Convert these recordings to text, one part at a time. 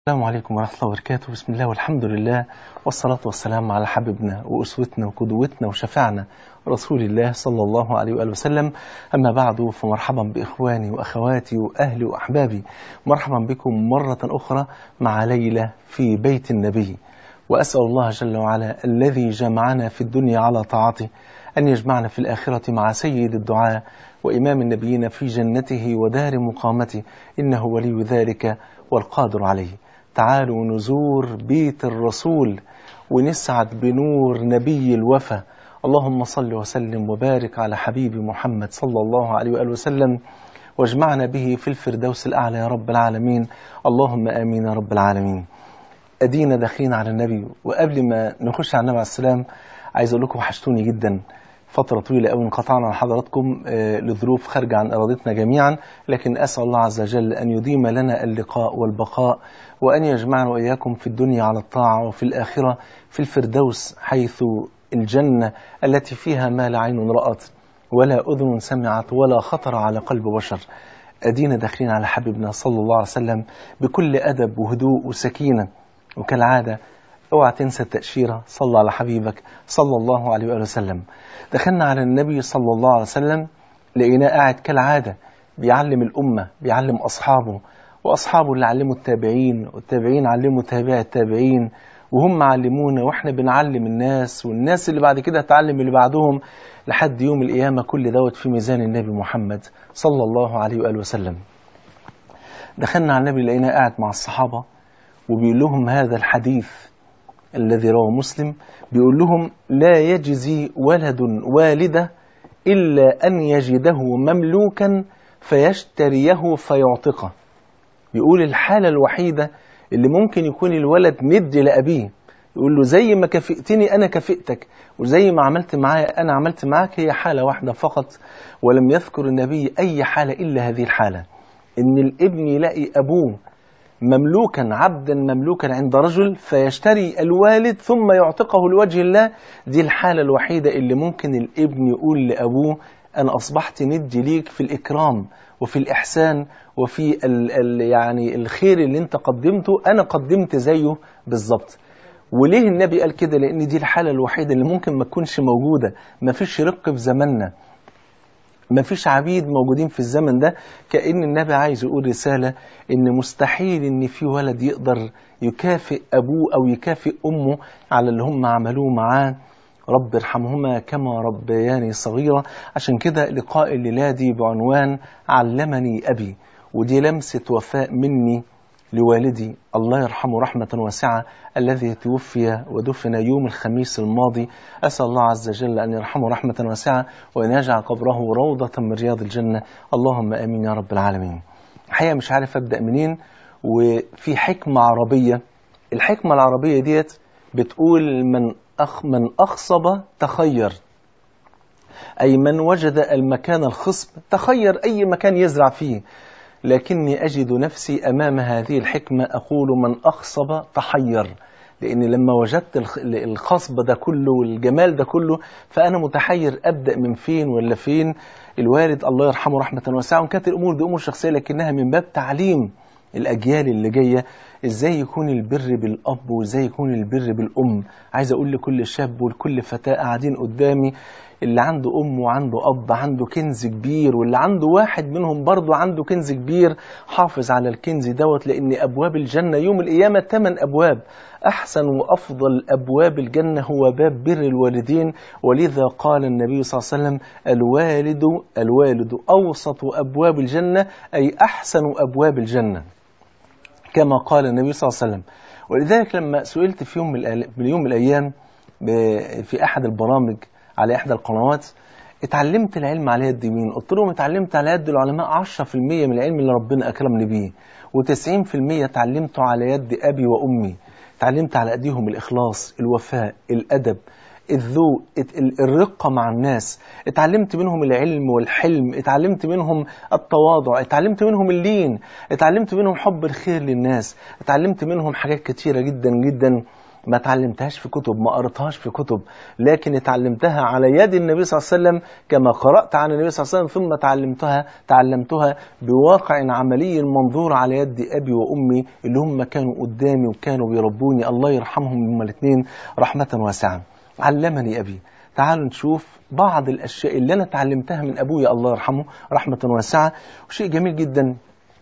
السلام عليكم ورحمة الله وبركاته بسم الله والحمد لله والصلاة والسلام على حبيبنا وأسوتنا وقدوتنا وشفعنا رسول الله صلى الله عليه وآله وسلم أما بعد فمرحبا بإخواني وأخواتي وأهلي وأحبابي مرحبا بكم مرة أخرى مع ليلة في بيت النبي وأسأل الله جل وعلا الذي جمعنا في الدنيا على طاعته أن يجمعنا في الآخرة مع سيد الدعاء وإمام النبيين في جنته ودار مقامته إنه ولي ذلك والقادر عليه تعالوا نزور بيت الرسول ونسعد بنور نبي الوفا اللهم صل وسلم وبارك على حبيب محمد صلى الله عليه وآله وسلم واجمعنا به في الفردوس الأعلى يا رب العالمين اللهم آمين يا رب العالمين أدينا داخلين على النبي وقبل ما نخش على النبي عليه السلام عايز أقول لكم وحشتوني جدا فترة طويلة قوي انقطعنا عن حضراتكم آه، لظروف خارجة عن إرادتنا جميعا لكن أسأل الله عز وجل أن يديم لنا اللقاء والبقاء وأن يجمعنا وإياكم في الدنيا على الطاعة وفي الآخرة في الفردوس حيث الجنة التي فيها ما لا عين رأت ولا أذن سمعت ولا خطر على قلب بشر أدينا داخلين على حبيبنا صلى الله عليه وسلم بكل أدب وهدوء وسكينة وكالعادة اوعى تنسى التأشيرة صلى على حبيبك صلى الله عليه وآله وسلم دخلنا على النبي صلى الله عليه وسلم لقيناه قاعد كالعادة بيعلم الأمة بيعلم أصحابه وأصحابه اللي علموا التابعين والتابعين علموا تابع التابعين وهم علمونا واحنا بنعلم الناس والناس اللي بعد كده هتعلم اللي بعدهم لحد يوم القيامة كل دوت في ميزان النبي محمد صلى الله عليه وآله وسلم دخلنا على النبي لقيناه قاعد مع الصحابة وبيقول لهم هذا الحديث الذي رواه مسلم بيقول لهم لا يجزي ولد والده إلا أن يجده مملوكا فيشتريه فيعتقه بيقول الحالة الوحيدة اللي ممكن يكون الولد ند لأبيه يقول له زي ما كافئتني أنا كافئتك وزي ما عملت معايا أنا عملت معاك هي حالة واحدة فقط ولم يذكر النبي أي حالة إلا هذه الحالة إن الابن يلاقي أبوه مملوكا عبدا مملوكا عند رجل فيشتري الوالد ثم يعتقه لوجه الله دي الحالة الوحيدة اللي ممكن الابن يقول لأبوه أنا أصبحت ندي ليك في الإكرام وفي الإحسان وفي ال ال يعني الخير اللي أنت قدمته أنا قدمت زيه بالظبط وليه النبي قال كده لأن دي الحالة الوحيدة اللي ممكن ما تكونش موجودة ما فيش رق في زماننا ما فيش عبيد موجودين في الزمن ده كأن النبي عايز يقول رسالة إن مستحيل إن في ولد يقدر يكافئ أبوه أو يكافئ أمه على اللي هم عملوه معاه رب ارحمهما كما ربياني صغيرة عشان كده لقاء الليلة دي بعنوان علمني أبي ودي لمسة وفاء مني لوالدي الله يرحمه رحمة واسعة الذي توفي ودفن يوم الخميس الماضي أسأل الله عز وجل أن يرحمه رحمة واسعة وأن يجعل قبره روضة من رياض الجنة اللهم آمين يا رب العالمين الحقيقة مش عارف أبدأ منين وفي حكمة عربية الحكمة العربية ديت بتقول من أخ من أخصب تخير أي من وجد المكان الخصب تخير أي مكان يزرع فيه لكني أجد نفسي أمام هذه الحكمة أقول من أخصب تحير لأن لما وجدت الخصب ده كله والجمال ده كله فأنا متحير أبدأ من فين ولا فين الوالد الله يرحمه رحمة واسعة وإن كانت الأمور دي أمور شخصية لكنها من باب تعليم الأجيال اللي جاية إزاي يكون البر بالأب وإزاي يكون البر بالأم عايز أقول لكل شاب ولكل فتاة قاعدين قدامي اللي عنده أم وعنده أب عنده كنز كبير واللي عنده واحد منهم برضه عنده كنز كبير حافظ على الكنز دوت لأن أبواب الجنة يوم القيامة ثمان أبواب أحسن وأفضل أبواب الجنة هو باب بر الوالدين ولذا قال النبي صلى الله عليه وسلم الوالد الوالد أوسط أبواب الجنة أي أحسن أبواب الجنة كما قال النبي صلى الله عليه وسلم ولذلك لما سئلت في يوم من يوم من الأيام في أحد البرامج على إحدى القنوات اتعلمت العلم على يد مين؟ قلت لهم اتعلمت على يد العلماء 10% من العلم اللي ربنا أكرمني بيه و90% اتعلمته على يد أبي وأمي اتعلمت على أيديهم الإخلاص الوفاء الأدب الذوق الرقة مع الناس اتعلمت منهم العلم والحلم اتعلمت منهم التواضع اتعلمت منهم اللين اتعلمت منهم حب الخير للناس اتعلمت منهم حاجات كتيرة جدا جدا ما اتعلمتهاش في كتب ما قرأتهاش في كتب لكن اتعلمتها على يد النبي صلى الله عليه وسلم كما قرأت عن النبي صلى الله عليه وسلم ثم تعلمتها تعلمتها بواقع عملي منظور على يد أبي وأمي اللي هم كانوا قدامي وكانوا بيربوني الله يرحمهم هما الاثنين رحمة واسعة علمني أبي تعالوا نشوف بعض الأشياء اللي أنا تعلمتها من أبويا الله يرحمه رحمة واسعة وشيء جميل جدا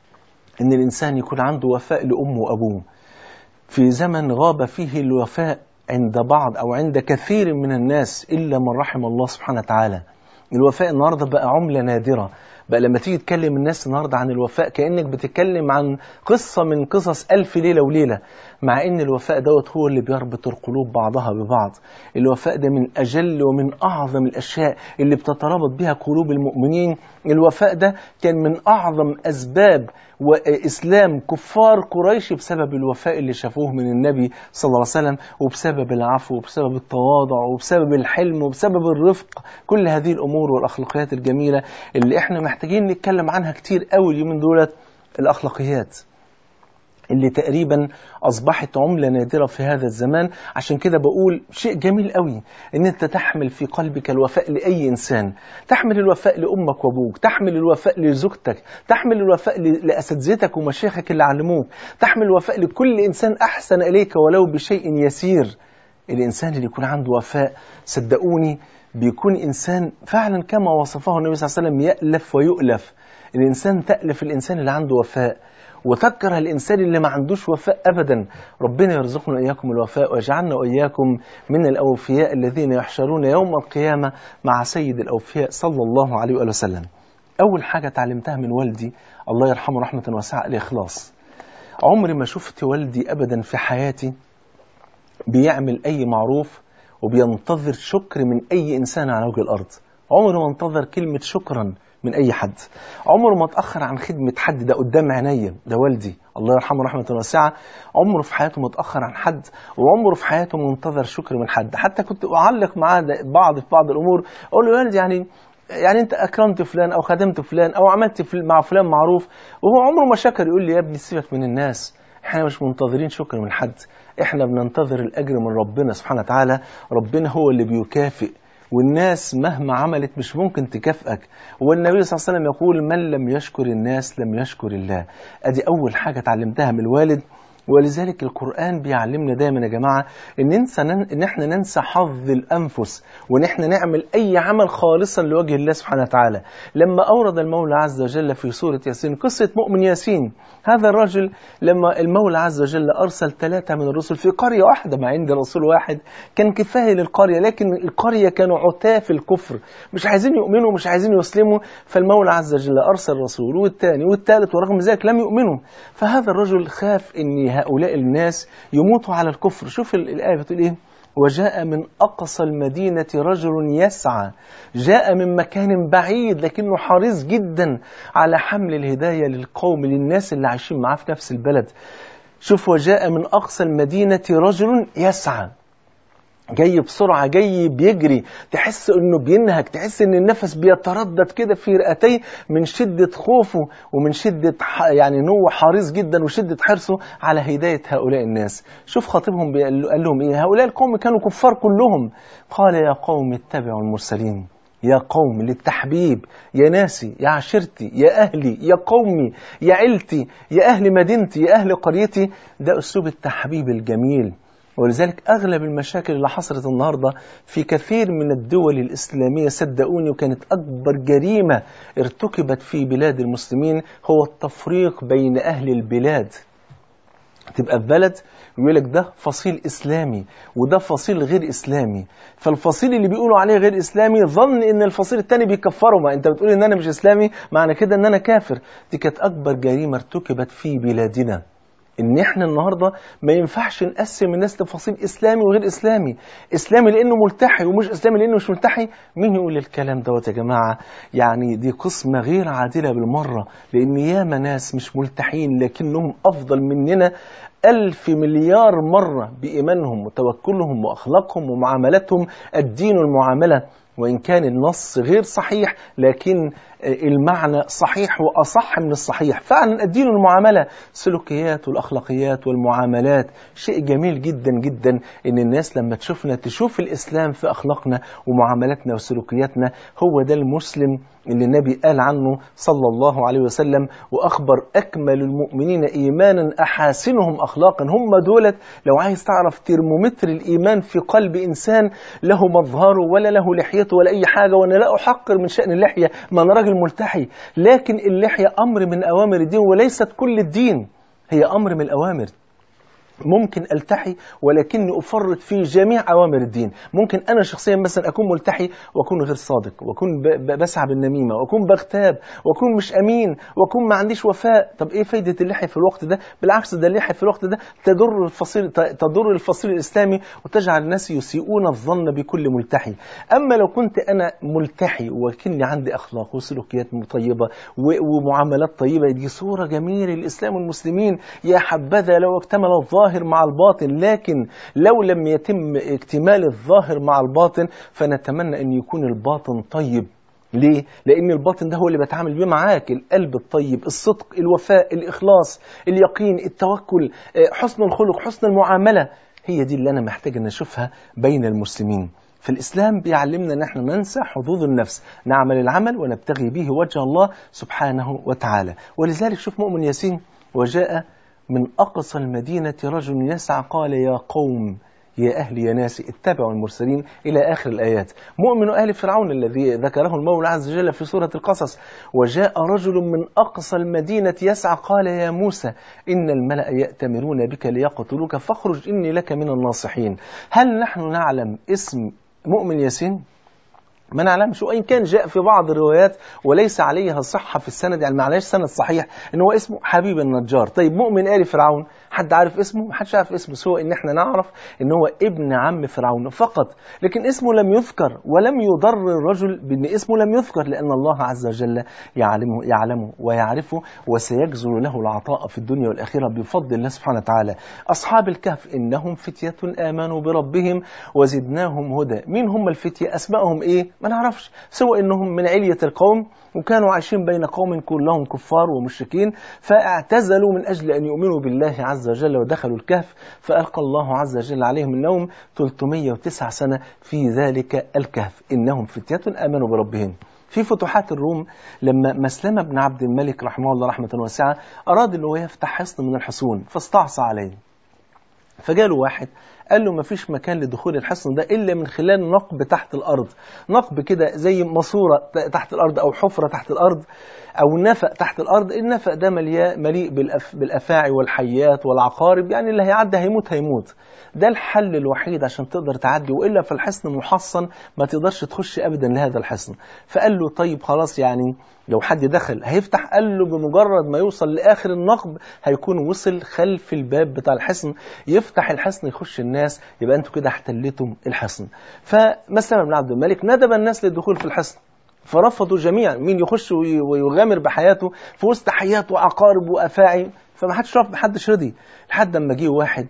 إن الإنسان يكون عنده وفاء لأمه وأبوه في زمن غاب فيه الوفاء عند بعض أو عند كثير من الناس إلا من رحم الله سبحانه وتعالى الوفاء النهاردة بقى عملة نادرة بقى لما تيجي تكلم الناس النهاردة عن الوفاء كأنك بتتكلم عن قصة من قصص ألف ليلة وليلة مع أن الوفاء دوت هو اللي بيربط القلوب بعضها ببعض الوفاء ده من أجل ومن أعظم الأشياء اللي بتترابط بها قلوب المؤمنين الوفاء ده كان من أعظم أسباب وإسلام كفار قريش بسبب الوفاء اللي شافوه من النبي صلى الله عليه وسلم وبسبب العفو وبسبب التواضع وبسبب الحلم وبسبب الرفق كل هذه الأمور والأخلاقيات الجميلة اللي احنا محتاجين نتكلم عنها كتير قوي اليومين دولت الأخلاقيات اللي تقريبا أصبحت عملة نادرة في هذا الزمان عشان كده بقول شيء جميل قوي ان انت تحمل في قلبك الوفاء لأي إنسان تحمل الوفاء لأمك وأبوك تحمل الوفاء لزوجتك تحمل الوفاء لأساتذتك ومشايخك اللي علموك تحمل الوفاء لكل إنسان أحسن إليك ولو بشيء يسير الإنسان اللي يكون عنده وفاء صدقوني بيكون إنسان فعلا كما وصفه النبي صلى الله عليه وسلم يألف ويؤلف الإنسان تألف الإنسان اللي عنده وفاء وتكره الإنسان اللي ما عندوش وفاء أبدا ربنا يرزقنا إياكم الوفاء ويجعلنا وإياكم من الأوفياء الذين يحشرون يوم القيامة مع سيد الأوفياء صلى الله عليه وآله وسلم أول حاجة تعلمتها من والدي الله يرحمه رحمة واسعة الإخلاص عمري ما شفت والدي أبدا في حياتي بيعمل أي معروف وبينتظر شكر من أي إنسان على وجه الأرض عمره ما انتظر كلمة شكرا من أي حد عمره ما اتأخر عن خدمة حد ده قدام عينيا ده والدي الله يرحمه رحمة واسعة عمره في حياته ما اتأخر عن حد وعمره في حياته منتظر شكر من حد حتى كنت أعلق معاه بعض في بعض الأمور أقول له يا والدي يعني يعني انت اكرمت فلان او خدمت فلان او عملت مع فلان معروف وهو عمره ما شكر يقول لي يا ابني سيبك من الناس احنا مش منتظرين شكر من حد احنا بننتظر الاجر من ربنا سبحانه وتعالى ربنا هو اللي بيكافئ والناس مهما عملت مش ممكن تكافئك والنبي صلى الله عليه وسلم يقول من لم يشكر الناس لم يشكر الله ادي اول حاجه اتعلمتها من الوالد ولذلك القرآن بيعلمنا دايما يا جماعة إن, ننسى إن إحنا ننسى حظ الأنفس وإن إحنا نعمل أي عمل خالصا لوجه الله سبحانه وتعالى لما أورد المولى عز وجل في سورة ياسين قصة مؤمن ياسين هذا الرجل لما المولى عز وجل أرسل ثلاثة من الرسل في قرية واحدة ما عند رسول واحد كان كفاية للقرية لكن القرية كانوا عتاة في الكفر مش عايزين يؤمنوا مش عايزين يسلموا فالمولى عز وجل أرسل رسول والثاني والثالث ورغم ذلك لم يؤمنوا فهذا الرجل خاف أن هؤلاء الناس يموتوا على الكفر شوف الآية بتقول إيه وجاء من أقصى المدينة رجل يسعى جاء من مكان بعيد لكنه حريص جدا على حمل الهداية للقوم للناس اللي عايشين معاه في نفس البلد شوف وجاء من أقصى المدينة رجل يسعى جاي بسرعة جاي بيجري تحس انه بينهك تحس ان النفس بيتردد كده في رئتيه من شدة خوفه ومن شدة يعني ان هو حريص جدا وشدة حرصه على هداية هؤلاء الناس شوف خطيبهم قال لهم ايه هؤلاء القوم كانوا كفار كلهم قال يا قوم اتبعوا المرسلين يا قوم للتحبيب يا ناسي يا عشيرتي يا أهلي يا قومي يا عيلتي يا أهل مدينتي يا أهل قريتي ده أسلوب التحبيب الجميل ولذلك أغلب المشاكل اللي حصلت النهاردة في كثير من الدول الإسلامية صدقوني وكانت أكبر جريمة ارتكبت في بلاد المسلمين هو التفريق بين أهل البلاد تبقى في بلد يقول لك ده فصيل إسلامي وده فصيل غير إسلامي فالفصيل اللي بيقولوا عليه غير إسلامي ظن إن الفصيل التاني بيكفره ما أنت بتقول إن أنا مش إسلامي معنى كده إن أنا كافر دي كانت أكبر جريمة ارتكبت في بلادنا ان احنا النهارده ما ينفعش نقسم الناس لفصيل اسلامي وغير اسلامي اسلامي لانه ملتحي ومش اسلامي لانه مش ملتحي مين يقول الكلام دوت يا جماعه يعني دي قسمه غير عادله بالمره لان ياما ناس مش ملتحين لكنهم افضل مننا ألف مليار مرة بإيمانهم وتوكلهم وأخلاقهم ومعاملتهم الدين المعاملة وإن كان النص غير صحيح لكن المعنى صحيح وأصح من الصحيح فعلا الدين المعاملة سلوكيات والأخلاقيات والمعاملات شيء جميل جدا جدا إن الناس لما تشوفنا تشوف الإسلام في أخلاقنا ومعاملاتنا وسلوكياتنا هو ده المسلم اللي النبي قال عنه صلى الله عليه وسلم وأخبر أكمل المؤمنين إيمانا أحاسنهم أخلاقا هم دولت لو عايز تعرف ترمومتر الإيمان في قلب إنسان له مظهره ولا له لحيته ولا أي حاجة وأنا لا أحقر من شأن اللحية ما أنا راجل ملتحي لكن اللحية أمر من أوامر الدين وليست كل الدين هي أمر من الأوامر ممكن التحي ولكني افرط في جميع اوامر الدين ممكن انا شخصيا مثلا اكون ملتحي واكون غير صادق واكون بسعى بالنميمه واكون بغتاب واكون مش امين واكون ما عنديش وفاء طب ايه فايده اللحيه في الوقت ده بالعكس ده اللحيه في الوقت ده تضر الفصيل تضر الفصيل الاسلامي وتجعل الناس يسيئون الظن بكل ملتحي اما لو كنت انا ملتحي ولكني عندي اخلاق وسلوكيات طيبه ومعاملات طيبه دي صوره جميله للاسلام والمسلمين يا حبذا لو اكتمل الظاهر الظاهر مع الباطن لكن لو لم يتم اكتمال الظاهر مع الباطن فنتمنى أن يكون الباطن طيب ليه؟ لأن الباطن ده هو اللي بتعامل بيه معاك القلب الطيب الصدق الوفاء الإخلاص اليقين التوكل حسن الخلق حسن المعاملة هي دي اللي أنا محتاج أن أشوفها بين المسلمين في الإسلام بيعلمنا أن احنا ننسى حظوظ النفس نعمل العمل ونبتغي به وجه الله سبحانه وتعالى ولذلك شوف مؤمن ياسين وجاء من أقصى المدينة رجل يسعى قال يا قوم يا أهل يا ناس اتبعوا المرسلين إلى آخر الآيات مؤمن أهل فرعون الذي ذكره المولى عز وجل في سورة القصص وجاء رجل من أقصى المدينة يسعى قال يا موسى إن الملأ يأتمرون بك ليقتلوك فاخرج إني لك من الناصحين هل نحن نعلم اسم مؤمن ياسين؟ ما نعلمش وإن كان جاء في بعض الروايات وليس عليها صحة في السند يعني معلش سند صحيح إن هو اسمه حبيب النجار طيب مؤمن آل فرعون حد عارف اسمه ما حدش عارف اسمه سوى إن احنا نعرف إن هو ابن عم فرعون فقط لكن اسمه لم يذكر ولم يضر الرجل بأن اسمه لم يذكر لأن الله عز وجل يعلمه, يعلمه ويعرفه وسيجزل له العطاء في الدنيا والآخرة بفضل الله سبحانه وتعالى أصحاب الكهف إنهم فتية آمنوا بربهم وزدناهم هدى مين هم الفتية أسمائهم إيه ما نعرفش سوى انهم من علية القوم وكانوا عايشين بين قوم كلهم كفار ومشركين فاعتزلوا من أجل أن يؤمنوا بالله عز وجل ودخلوا الكهف فألقى الله عز وجل عليهم النوم 309 سنة في ذلك الكهف إنهم فتية آمنوا بربهم في فتوحات الروم لما مسلمة بن عبد الملك رحمه الله رحمة واسعة أراد أنه يفتح حصن من الحصون فاستعصى عليه فجاله واحد قال له مفيش مكان لدخول الحصن ده إلا من خلال نقب تحت الأرض نقب كده زي ماسورة تحت الأرض أو حفرة تحت الأرض أو نفق تحت الأرض النفق ده مليء بالأف بالأفاعي والحيات والعقارب يعني اللي هيعدي هيموت هيموت ده الحل الوحيد عشان تقدر تعدي وإلا في الحصن محصن ما تقدرش تخش أبدا لهذا الحصن فقال له طيب خلاص يعني لو حد دخل هيفتح قال له بمجرد ما يوصل لآخر النقب هيكون وصل خلف الباب بتاع الحصن يفتح الحصن يخش الناس يبقى انتوا كده احتلتم الحصن فمسلم بن عبد الملك ندب الناس للدخول في الحصن فرفضوا جميعا مين يخش ويغامر بحياته في وسط حيات وعقارب وافاعي فما حدش رفض محدش رضي لحد ما جه واحد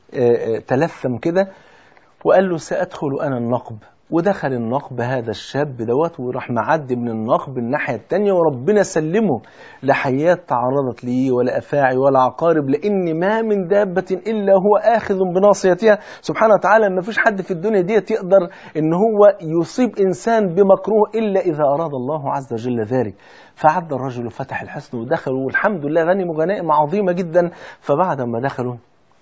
تلثم كده وقال له سأدخل أنا النقب ودخل النقب هذا الشاب دوت وراح معدي من النقب الناحية التانية وربنا سلمه لحيات تعرضت ليه ولا أفاعي ولا عقارب لأن ما من دابة إلا هو آخذ بناصيتها سبحانه وتعالى ما فيش حد في الدنيا دي يقدر إن هو يصيب إنسان بمكروه إلا إذا أراد الله عز وجل ذلك فعد الرجل وفتح الحصن ودخلوا والحمد لله غنموا غنائم عظيمة جدا فبعد ما دخلوا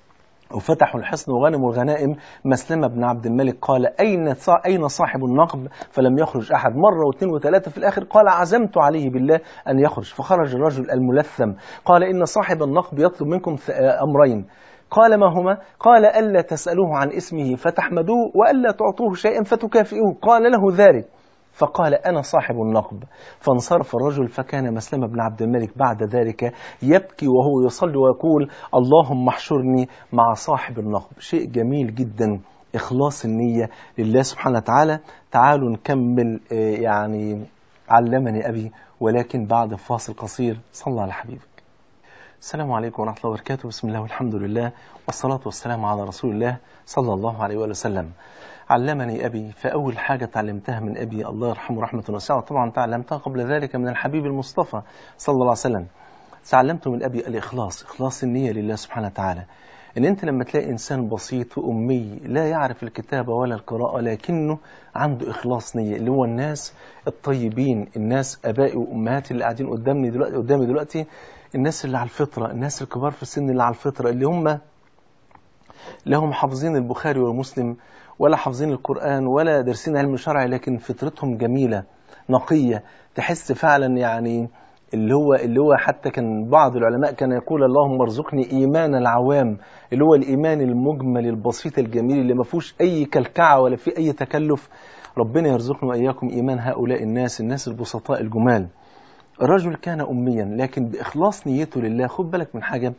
وفتحوا الحصن وغنموا الغنائم مسلمة بن عبد الملك قال أين أين صاحب النقب فلم يخرج أحد مرة واثنين وثلاثة في الآخر قال عزمت عليه بالله أن يخرج فخرج الرجل الملثم قال إن صاحب النقب يطلب منكم أمرين قال ما هما قال ألا تسألوه عن اسمه فتحمدوه وألا تعطوه شيئا فتكافئوه قال له ذلك فقال أنا صاحب النقب فانصرف الرجل فكان مسلم بن عبد الملك بعد ذلك يبكي وهو يصلي ويقول اللهم احشرني مع صاحب النقب شيء جميل جدا إخلاص النية لله سبحانه وتعالى تعالوا نكمل يعني علمني أبي ولكن بعد فاصل قصير صلى على حبيبك السلام عليكم ورحمة الله وبركاته بسم الله والحمد لله والصلاة والسلام على رسول الله صلى الله عليه وآله وسلم علمني أبي فأول حاجة تعلمتها من أبي الله يرحمه رحمة واسعة طبعا تعلمتها قبل ذلك من الحبيب المصطفى صلى الله عليه وسلم تعلمت من أبي الإخلاص إخلاص النية لله سبحانه وتعالى إن أنت لما تلاقي إنسان بسيط وأمي لا يعرف الكتابة ولا القراءة لكنه عنده إخلاص نية اللي هو الناس الطيبين الناس أبائي وأمهاتي اللي قاعدين قدامي دلوقتي قدامي دلوقتي الناس اللي على الفطرة الناس الكبار في السن اللي على الفطرة اللي هم لهم حافظين البخاري ومسلم ولا حافظين القرآن ولا دارسين علم شرعي لكن فطرتهم جميلة نقية تحس فعلا يعني اللي هو اللي هو حتى كان بعض العلماء كان يقول اللهم ارزقني ايمان العوام اللي هو الايمان المجمل البسيط الجميل اللي ما فيهوش اي كلكعه ولا فيه اي تكلف ربنا يرزقنا واياكم ايمان هؤلاء الناس الناس البسطاء الجمال الرجل كان اميا لكن باخلاص نيته لله خد بالك من حاجه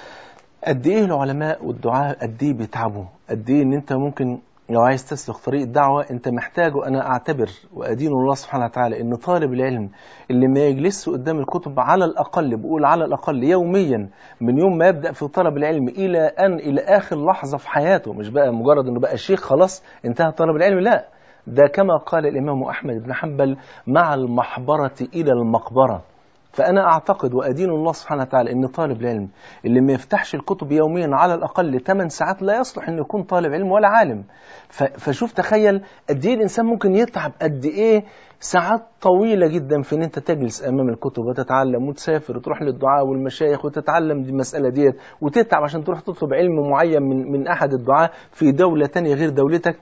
قد ايه العلماء والدعاء قد ايه بيتعبوا قد ايه ان انت ممكن لو عايز تسلك طريق الدعوة أنت محتاج أنا أعتبر وأدين الله سبحانه وتعالى أن طالب العلم اللي ما يجلس قدام الكتب على الأقل بقول على الأقل يوميا من يوم ما يبدأ في طلب العلم إلى أن إلى آخر لحظة في حياته مش بقى مجرد أنه بقى شيخ خلاص انتهى طلب العلم لا ده كما قال الإمام أحمد بن حنبل مع المحبرة إلى المقبرة فأنا أعتقد وأدين الله سبحانه وتعالى أن طالب العلم اللي ما يفتحش الكتب يوميا على الأقل 8 ساعات لا يصلح أنه يكون طالب علم ولا عالم فشوف تخيل قد إيه الإنسان ممكن يتعب قد إيه ساعات طويلة جدا في أن أنت تجلس أمام الكتب وتتعلم وتسافر وتروح للدعاء والمشايخ وتتعلم دي المسألة ديت وتتعب عشان تروح تطلب علم معين من, من أحد الدعاء في دولة تانية غير دولتك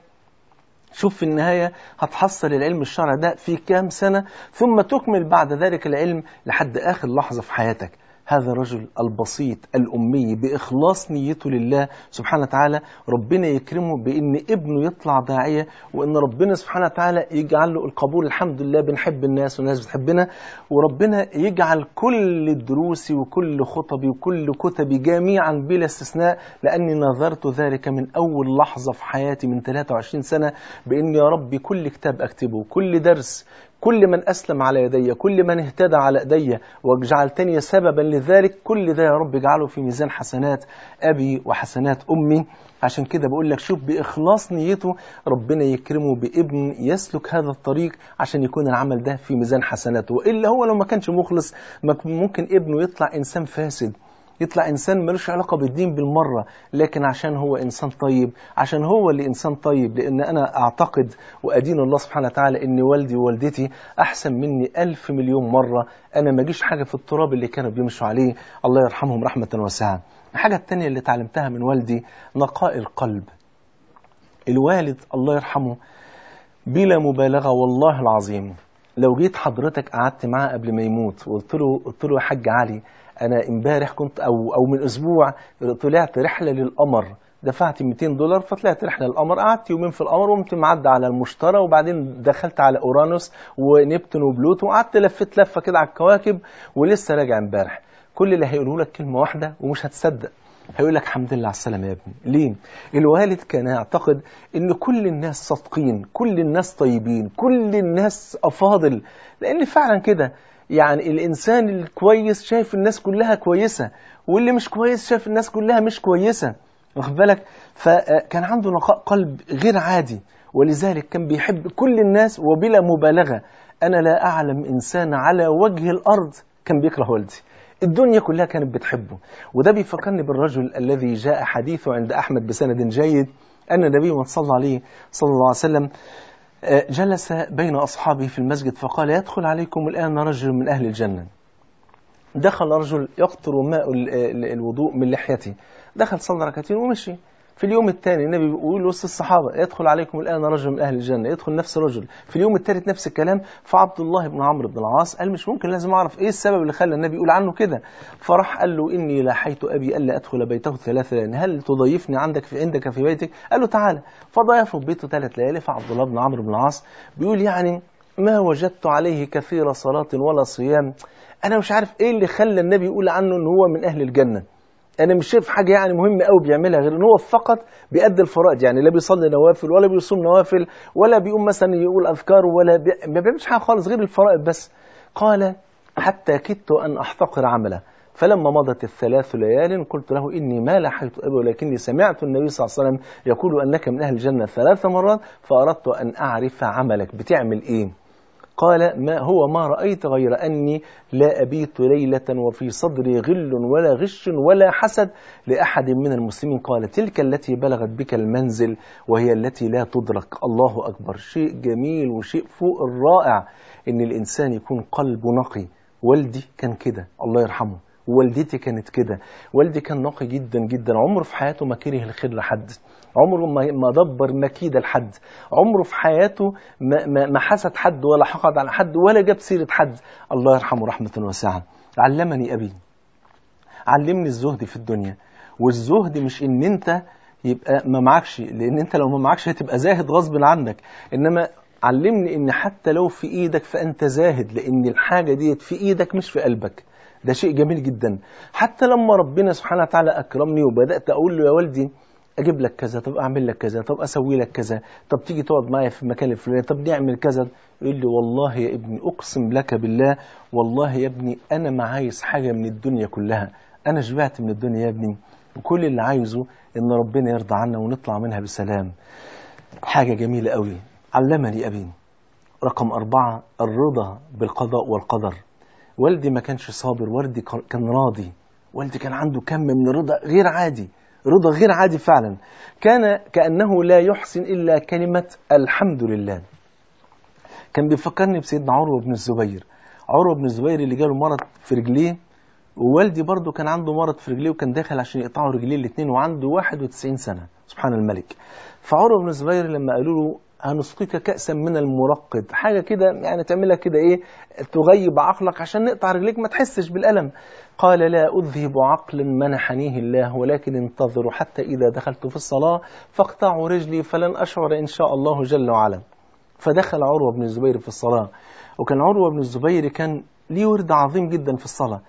شوف في النهاية هتحصل العلم الشرعي ده في كام سنة ثم تكمل بعد ذلك العلم لحد آخر لحظة في حياتك هذا الرجل البسيط الأمي بإخلاص نيته لله سبحانه وتعالى ربنا يكرمه بأن ابنه يطلع داعية وأن ربنا سبحانه وتعالى يجعل له القبول الحمد لله بنحب الناس والناس بتحبنا وربنا يجعل كل دروسي وكل خطبي وكل كتبي جميعا بلا استثناء لأني نظرت ذلك من أول لحظة في حياتي من 23 سنة بأن يا ربي كل كتاب أكتبه كل درس كل من أسلم على يدي كل من اهتدى على يدي وجعلتني سببا لذلك كل ده يا رب اجعله في ميزان حسنات أبي وحسنات أمي عشان كده بقول لك شوف بإخلاص نيته ربنا يكرمه بابن يسلك هذا الطريق عشان يكون العمل ده في ميزان حسناته وإلا هو لو ما كانش مخلص ممكن ابنه يطلع إنسان فاسد يطلع إنسان ملوش علاقة بالدين بالمرة لكن عشان هو إنسان طيب عشان هو اللي إنسان طيب لأن أنا أعتقد وأدين الله سبحانه وتعالى إن والدي ووالدتي أحسن مني ألف مليون مرة أنا ما جيش حاجة في التراب اللي كانوا بيمشوا عليه الله يرحمهم رحمة واسعة الحاجة التانية اللي تعلمتها من والدي نقاء القلب الوالد الله يرحمه بلا مبالغة والله العظيم لو جيت حضرتك قعدت معاه قبل ما يموت وقلت له قلت له يا حاج علي انا امبارح كنت او او من اسبوع طلعت رحله للقمر دفعت 200 دولار فطلعت رحله للقمر قعدت يومين في القمر وقمت معدي على المشتري وبعدين دخلت على اورانوس ونبتون وبلوتو وقعدت لفيت لفه كده على الكواكب ولسه راجع امبارح كل اللي هيقولوا لك كلمه واحده ومش هتصدق هيقول لك الحمد لله على السلامه يا ابني ليه الوالد كان يعتقد ان كل الناس صادقين كل الناس طيبين كل الناس افاضل لان فعلا كده يعني الإنسان الكويس شايف الناس كلها كويسة واللي مش كويس شايف الناس كلها مش كويسة واخد بالك فكان عنده نقاء قلب غير عادي ولذلك كان بيحب كل الناس وبلا مبالغة أنا لا أعلم إنسان على وجه الأرض كان بيكره والدي الدنيا كلها كانت بتحبه وده بيفكرني بالرجل الذي جاء حديثه عند أحمد بسند جيد أن النبي من صلى عليه صلى الله عليه وسلم جلس بين أصحابه في المسجد فقال يدخل عليكم الآن رجل من أهل الجنة دخل رجل يقطر ماء الوضوء من لحيته دخل صلى ركعتين ومشي في اليوم الثاني النبي بيقول وسط الصحابة يدخل عليكم الآن رجل من أهل الجنة يدخل نفس الرجل في اليوم الثالث نفس الكلام فعبد الله بن عمرو بن العاص قال مش ممكن لازم أعرف إيه السبب اللي خلى النبي يقول عنه كده فراح قال له إني لاحيت أبي ألا أدخل بيته ثلاث ليالي هل تضيفني عندك في عندك في بيتك قال له تعالى فضيفه في بيته ثلاث ليالي فعبد الله بن عمرو بن العاص بيقول يعني ما وجدت عليه كثير صلاة ولا صيام أنا مش عارف إيه اللي خلى النبي يقول عنه إن هو من أهل الجنة انا مش شايف حاجه يعني مهمه قوي بيعملها غير ان هو فقط بيأدي الفرائض يعني لا بيصلي نوافل ولا بيصوم نوافل ولا بيقوم مثلا يقول اذكار ولا بي... ما بيعملش حاجه خالص غير الفرائض بس قال حتى كدت ان احتقر عمله فلما مضت الثلاث ليال قلت له إني ما لحيت أبي ولكني سمعت النبي صلى الله عليه وسلم يقول أنك من أهل الجنة ثلاث مرات فأردت أن أعرف عملك بتعمل إيه قال ما هو ما رأيت غير أني لا أبيت ليلة وفي صدري غل ولا غش ولا حسد لأحد من المسلمين قال تلك التي بلغت بك المنزل وهي التي لا تدرك الله أكبر شيء جميل وشيء فوق الرائع إن الإنسان يكون قلبه نقي والدي كان كده الله يرحمه والدتي كانت كده والدي كان نقي جدا جدا عمره في حياته ما كره الخير لحد عمره ما ما دبر مكيده لحد عمره في حياته ما, ما, ما حسد حد ولا حقد على حد ولا جاب سيره حد الله يرحمه رحمه واسعه علمني ابي علمني الزهد في الدنيا والزهد مش ان انت يبقى ما معكش لان انت لو ما معكش هتبقى زاهد غصب عنك انما علمني ان حتى لو في ايدك فانت زاهد لان الحاجه ديت في ايدك مش في قلبك ده شيء جميل جدا حتى لما ربنا سبحانه وتعالى اكرمني وبدات اقول له يا والدي اجيب لك كذا طب اعمل لك كذا طب اسوي لك كذا طب تيجي تقعد معايا في المكان الفلاني طب نعمل كذا يقول لي والله يا ابني اقسم لك بالله والله يا ابني انا ما عايز حاجه من الدنيا كلها انا شبعت من الدنيا يا ابني وكل اللي عايزه ان ربنا يرضى عنا ونطلع منها بسلام حاجه جميله قوي علمني ابي رقم أربعة الرضا بالقضاء والقدر والدي ما كانش صابر والدي كان راضي والدي كان عنده كم من الرضا غير عادي رضا غير عادي فعلا كان كأنه لا يحسن إلا كلمة الحمد لله كان بيفكرني بسيدنا عروة بن الزبير عروة بن الزبير اللي جاله مرض في رجليه ووالدي برضه كان عنده مرض في رجليه وكان داخل عشان يقطعوا رجليه الاثنين وعنده 91 سنة سبحان الملك فعروة بن الزبير لما قالوا له هنسقيك كأسا من المرقد حاجة كده يعني تعملها كده ايه تغيب عقلك عشان نقطع رجليك ما تحسش بالألم قال لا أذهب عقلا منحنيه الله ولكن انتظروا حتى إذا دخلت في الصلاة فاقطعوا رجلي فلن أشعر إن شاء الله جل وعلا فدخل عروة بن الزبير في الصلاة وكان عروة بن الزبير كان ليه ورد عظيم جدا في الصلاة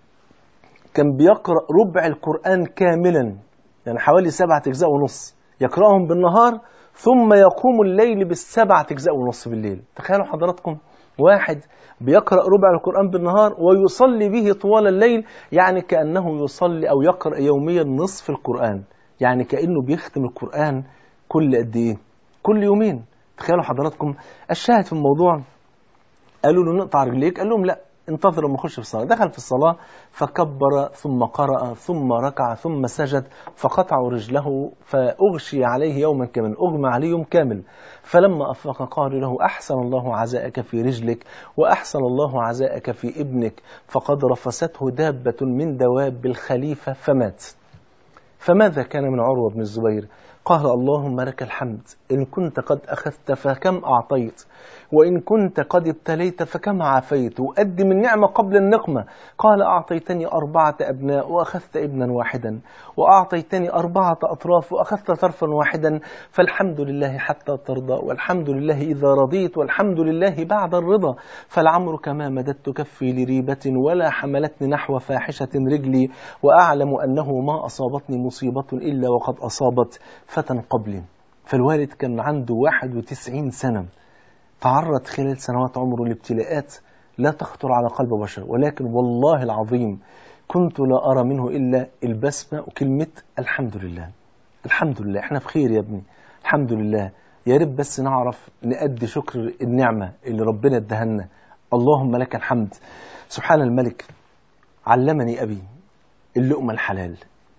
كان بيقرأ ربع القرآن كاملا يعني حوالي سبعة أجزاء ونص يقرأهم بالنهار ثم يقوم الليل بالسبعة أجزاء ونص بالليل تخيلوا حضراتكم واحد بيقرأ ربع القرآن بالنهار ويصلي به طوال الليل يعني كأنه يصلي أو يقرأ يوميا نصف القرآن يعني كأنه بيختم القرآن كل قد إيه كل يومين تخيلوا حضراتكم الشاهد في الموضوع قالوا له نقطع رجليك قال لهم لا انتظر لما اخش في الصلاه دخل في الصلاه فكبر ثم قرأ ثم ركع ثم سجد فقطعوا رجله فأغشي عليه يوما كامل أغمى عليه يوم كامل فلما أفاق قالوا له أحسن الله عزاءك في رجلك وأحسن الله عزاءك في ابنك فقد رفسته دابة من دواب الخليفة فمات فماذا كان من عروة بن الزبير قال اللهم لك الحمد إن كنت قد أخذت فكم أعطيت وإن كنت قد ابتليت فكم عافيت وقدم النعمة قبل النقمة قال أعطيتني أربعة أبناء وأخذت ابنا واحدا وأعطيتني أربعة أطراف وأخذت طرفا واحدا فالحمد لله حتى ترضى والحمد لله إذا رضيت والحمد لله بعد الرضا فالعمرك ما مددت كفي لريبة ولا حملتني نحو فاحشة رجلي وأعلم أنه ما أصابتني مصيبة إلا وقد أصابت فتى قبلي فالوالد كان عنده 91 سنة تعرض خلال سنوات عمره لابتلاءات لا تخطر على قلب بشر ولكن والله العظيم كنت لا أرى منه إلا البسمة وكلمة الحمد لله الحمد لله احنا في خير يا ابني الحمد لله يا رب بس نعرف نأدي شكر النعمة اللي ربنا ادهنا اللهم لك الحمد سبحان الملك علمني أبي اللقمة الحلال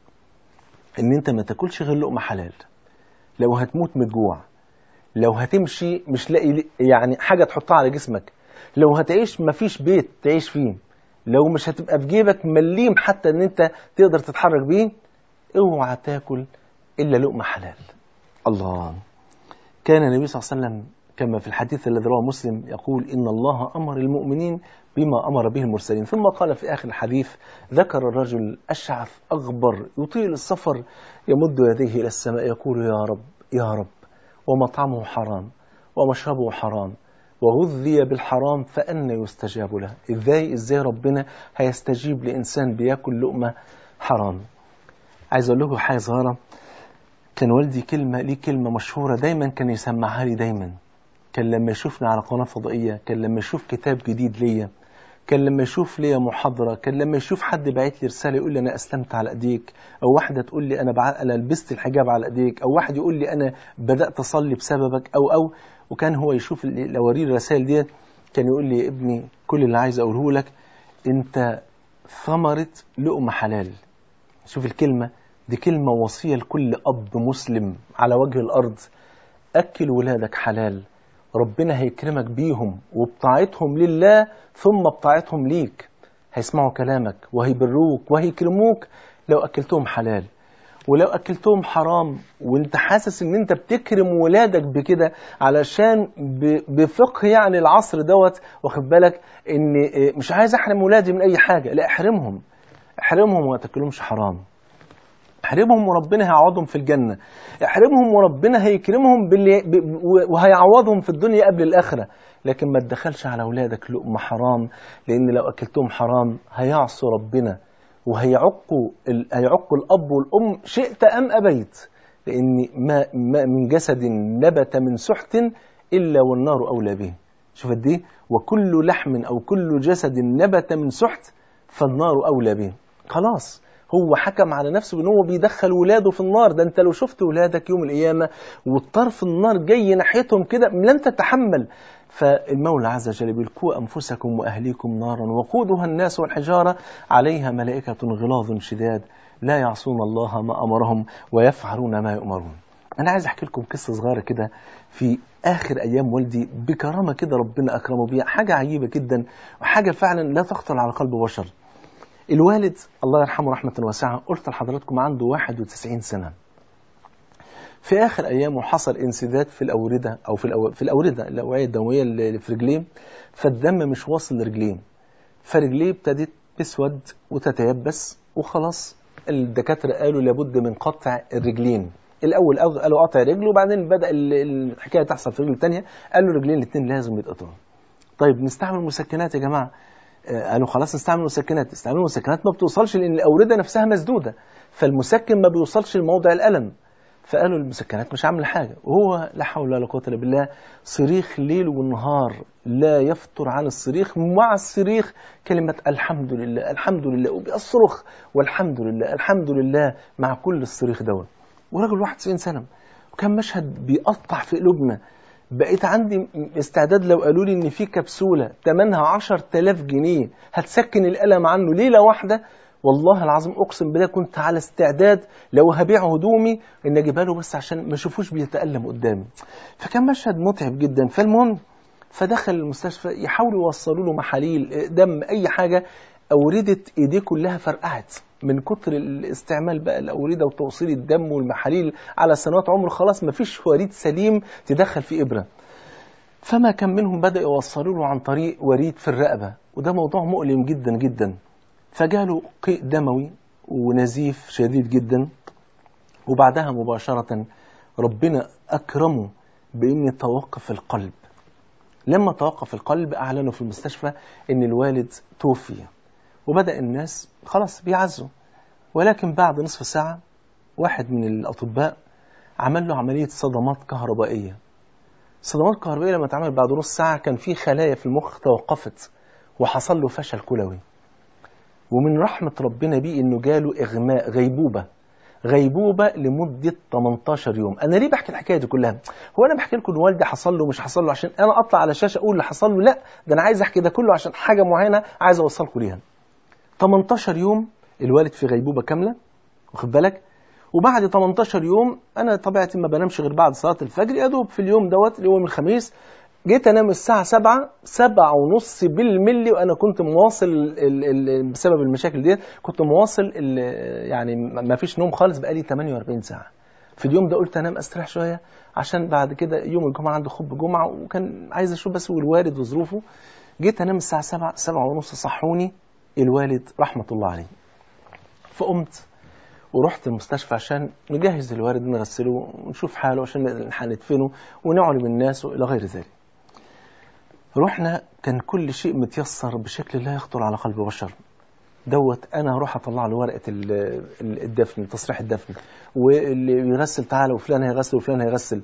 ان انت ما تاكلش غير لقمة حلال لو هتموت من الجوع لو هتمشي مش لاقي يعني حاجة تحطها على جسمك لو هتعيش مفيش بيت تعيش فيه لو مش هتبقى في جيبك مليم حتى ان انت تقدر تتحرك بيه اوعى تاكل الا لقمة حلال الله كان النبي صلى الله عليه وسلم كما في الحديث الذي رواه مسلم يقول إن الله أمر المؤمنين بما أمر به المرسلين ثم قال في آخر الحديث ذكر الرجل أشعث أغبر يطيل السفر يمد يديه إلى السماء يقول يا رب يا رب ومطعمه حرام ومشربه حرام وغذي بالحرام فأنا يستجاب له إزاي إزاي ربنا هيستجيب لإنسان بياكل لقمة حرام عايز أقول لكم حاجة صغيرة كان والدي كلمة ليه كلمة مشهورة دايما كان يسمعها لي دايما كان لما يشوفني على قناة فضائية كان لما يشوف كتاب جديد ليا كان لما يشوف لي محاضرة كان لما يشوف حد باعت لي رسالة يقول لي أنا أسلمت على أيديك أو واحدة تقول لي أنا, بع... أنا لبست الحجاب على أيديك أو واحد يقول لي أنا بدأت أصلي بسببك أو أو وكان هو يشوف ال- لو أوريه الرسائل دي كان يقول لي يا ابني كل اللي عايز أقوله لك أنت ثمرة لقمة حلال شوف الكلمة دي كلمة وصية لكل أب مسلم على وجه الأرض أكل ولادك حلال ربنا هيكرمك بيهم وبطاعتهم لله ثم بطاعتهم ليك هيسمعوا كلامك وهيبروك وهيكرموك لو أكلتهم حلال ولو أكلتهم حرام وانت حاسس ان انت بتكرم ولادك بكده علشان ب- بفقه يعني العصر دوت واخد بالك ان إيه، مش عايز احرم ولادي من اي حاجة لا احرمهم احرمهم وما تاكلهمش حرام احرمهم وربنا هيعوضهم في الجنة احرمهم وربنا هيكرمهم باللي ب- وهيعوضهم في الدنيا قبل الآخرة لكن ما تدخلش على أولادك لقمة حرام لأن لو أكلتهم حرام هيعصوا ربنا وهيعقوا ال- هيعقوا الأب والأم شئت أم أبيت لأن ما, ما من جسد نبت من سحت إلا والنار أولى به شوف قد ايه وكل لحم أو كل جسد نبت من سحت فالنار أولى به خلاص هو حكم على نفسه بان هو بيدخل ولاده في النار ده انت لو شفت ولادك يوم القيامه والطرف النار جاي ناحيتهم كده لن تتحمل فالمولى عز وجل بيقول قوا انفسكم واهليكم نارا وقودها الناس والحجاره عليها ملائكه غلاظ شداد لا يعصون الله ما امرهم ويفعلون ما يؤمرون. انا عايز احكي لكم قصه صغيره كده في اخر ايام والدي بكرامه كده ربنا اكرمه بيها حاجه عجيبه جدا وحاجه فعلا لا تخطر على قلب بشر. الوالد الله يرحمه رحمة واسعة قلت لحضراتكم عنده 91 سنة في آخر أيامه حصل انسداد في الأوردة أو في, الأو... في الأوردة الأوعية الدموية اللي في رجليه فالدم مش واصل لرجليه فرجليه ابتدت تسود وتتيبس وخلاص الدكاترة قالوا لابد من قطع الرجلين الأول قالوا قطع رجل وبعدين بدأ ال- الحكاية تحصل في الرجل الثانية قالوا الرجلين الاثنين لازم يتقطعوا طيب نستعمل مسكنات يا جماعة آه، قالوا خلاص نستعمل مسكنات استعملوا مسكنات ما بتوصلش لان الاورده نفسها مسدوده فالمسكن ما بيوصلش لموضع الالم فقالوا المسكنات مش عامله حاجه وهو لا حول ولا قوه الا بالله صريخ ليل ونهار لا يفتر عن الصريخ مع الصريخ كلمه الحمد لله الحمد لله وبيصرخ والحمد لله الحمد لله مع كل الصريخ دوت وراجل 91 سنه وكان مشهد بيقطع في قلوبنا بقيت عندي استعداد لو قالوا لي ان في كبسوله ثمنها 10000 جنيه هتسكن الالم عنه ليله واحده والله العظيم اقسم بالله كنت على استعداد لو هبيع هدومي ان اجيبها له بس عشان ما اشوفوش بيتالم قدامي فكان مشهد متعب جدا فالمهم فدخل المستشفى يحاولوا يوصلوا له محاليل دم اي حاجه أوردة إيديه كلها فرقعت من كتر الاستعمال بقى الأوردة وتوصيل الدم والمحاليل على سنوات عمره خلاص مفيش وريد سليم تدخل فيه إبرة فما كان منهم بدأ يوصلوا له عن طريق وريد في الرقبة وده موضوع مؤلم جدا جدا فجاله قيء دموي ونزيف شديد جدا وبعدها مباشرة ربنا أكرمه بأن توقف القلب لما توقف القلب أعلنوا في المستشفى أن الوالد توفي وبدأ الناس خلاص بيعزوا ولكن بعد نصف ساعة واحد من الأطباء عمل له عملية صدمات كهربائية صدمات كهربائية لما اتعمل بعد نص ساعة كان في خلايا في المخ توقفت وحصل له فشل كلوي ومن رحمة ربنا بيه انه جاله اغماء غيبوبة غيبوبة لمدة 18 يوم انا ليه بحكي الحكاية دي كلها هو انا بحكي لكم ان والدي حصل له مش حصل له عشان انا اطلع على الشاشة اقول اللي حصل له لا ده انا عايز احكي ده كله عشان حاجة معينة عايز اوصلكم ليها 18 يوم الوالد في غيبوبة كاملة واخد بالك وبعد 18 يوم انا طبيعتي ما بنامش غير بعد صلاه الفجر يا دوب في اليوم دوت اللي هو يوم الخميس جيت انام الساعه 7 7 ونص بالملي وانا كنت مواصل ال ال بسبب المشاكل ديت كنت مواصل يعني ما فيش نوم خالص بقالي 48 ساعه في اليوم ده قلت انام استريح شويه عشان بعد كده يوم الجمعه عندي خطبه جمعه وكان عايز اشوف بس الوالد وظروفه جيت انام الساعه 7 7 ونص صحوني الوالد رحمه الله عليه فقمت ورحت المستشفى عشان نجهز الوالد نغسله ونشوف حاله عشان هندفنه ونعلم الناس والى غير ذلك. رحنا كان كل شيء متيسر بشكل لا يخطر على قلب بشر. دوت انا هروح اطلع له ورقه الدفن تصريح الدفن واللي يغسل تعالى وفلان هيغسل وفلان هيغسل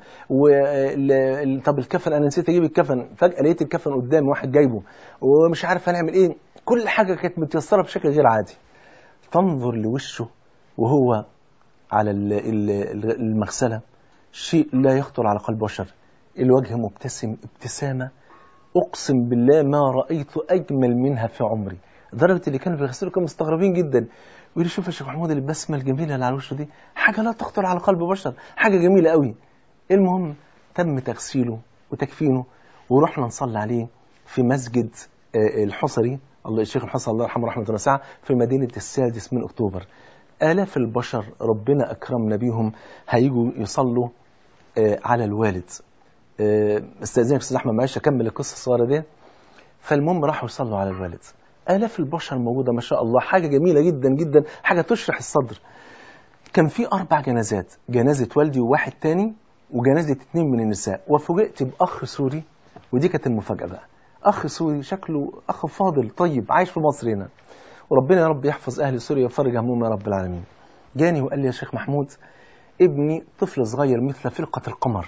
طب الكفن انا نسيت اجيب الكفن فجاه لقيت الكفن قدامي واحد جايبه ومش عارف هنعمل ايه كل حاجة كانت متيسرة بشكل غير عادي تنظر لوشه وهو على ال- ال- المغسلة شيء لا يخطر على قلب بشر الوجه مبتسم ابتسامة أقسم بالله ما رأيت أجمل منها في عمري لدرجة اللي كانوا بيغسلوا كانوا مستغربين جدا يقول لي شوف يا شيخ محمود البسمة الجميلة اللي على وشه دي حاجة لا تخطر على قلب بشر حاجة جميلة قوي المهم تم تغسيله وتكفينه ورحنا نصلي عليه في مسجد آه، الحصري الله الشيخ الحصري الله يرحمه رحمة واسعة في مدينة السادس من أكتوبر آلاف البشر ربنا أكرمنا بيهم هيجوا يصلوا آه، على الوالد آه، استاذنك استاذ احمد معلش اكمل القصه الصغيره دي فالمهم راحوا يصلوا على الوالد الاف البشر موجوده ما شاء الله حاجه جميله جدا جدا حاجه تشرح الصدر كان في اربع جنازات جنازه والدي وواحد تاني وجنازه اتنين من النساء وفوجئت باخ سوري ودي كانت المفاجاه بقى اخ سوري شكله اخ فاضل طيب عايش في مصر هنا وربنا يا رب يحفظ اهل سوريا ويفرج همهم يا رب العالمين جاني وقال لي يا شيخ محمود ابني طفل صغير مثل فرقه القمر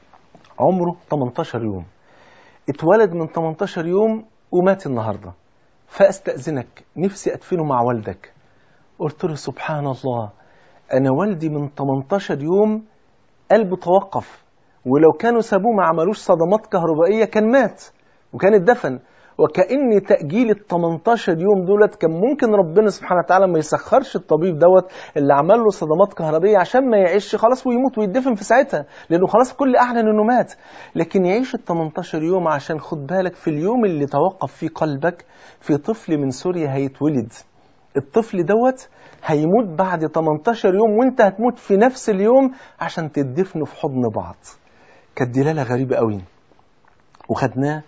عمره 18 يوم اتولد من 18 يوم ومات النهارده فاستأذنك نفسي ادفنه مع والدك قلت له سبحان الله انا والدي من 18 يوم قلبه توقف ولو كانوا سابوه ما عملوش صدمات كهربائيه كان مات وكان اتدفن وكأن تأجيل ال 18 يوم دولت كان ممكن ربنا سبحانه وتعالى ما يسخرش الطبيب دوت اللي عمل له صدمات كهربية عشان ما يعيش خلاص ويموت ويدفن في ساعتها لأنه خلاص الكل أعلن إنه مات لكن يعيش ال 18 يوم عشان خد بالك في اليوم اللي توقف فيه قلبك في طفل من سوريا هيتولد الطفل دوت هيموت بعد 18 يوم وانت هتموت في نفس اليوم عشان تدفنوا في حضن بعض كانت دلالة غريبة قوي وخدناه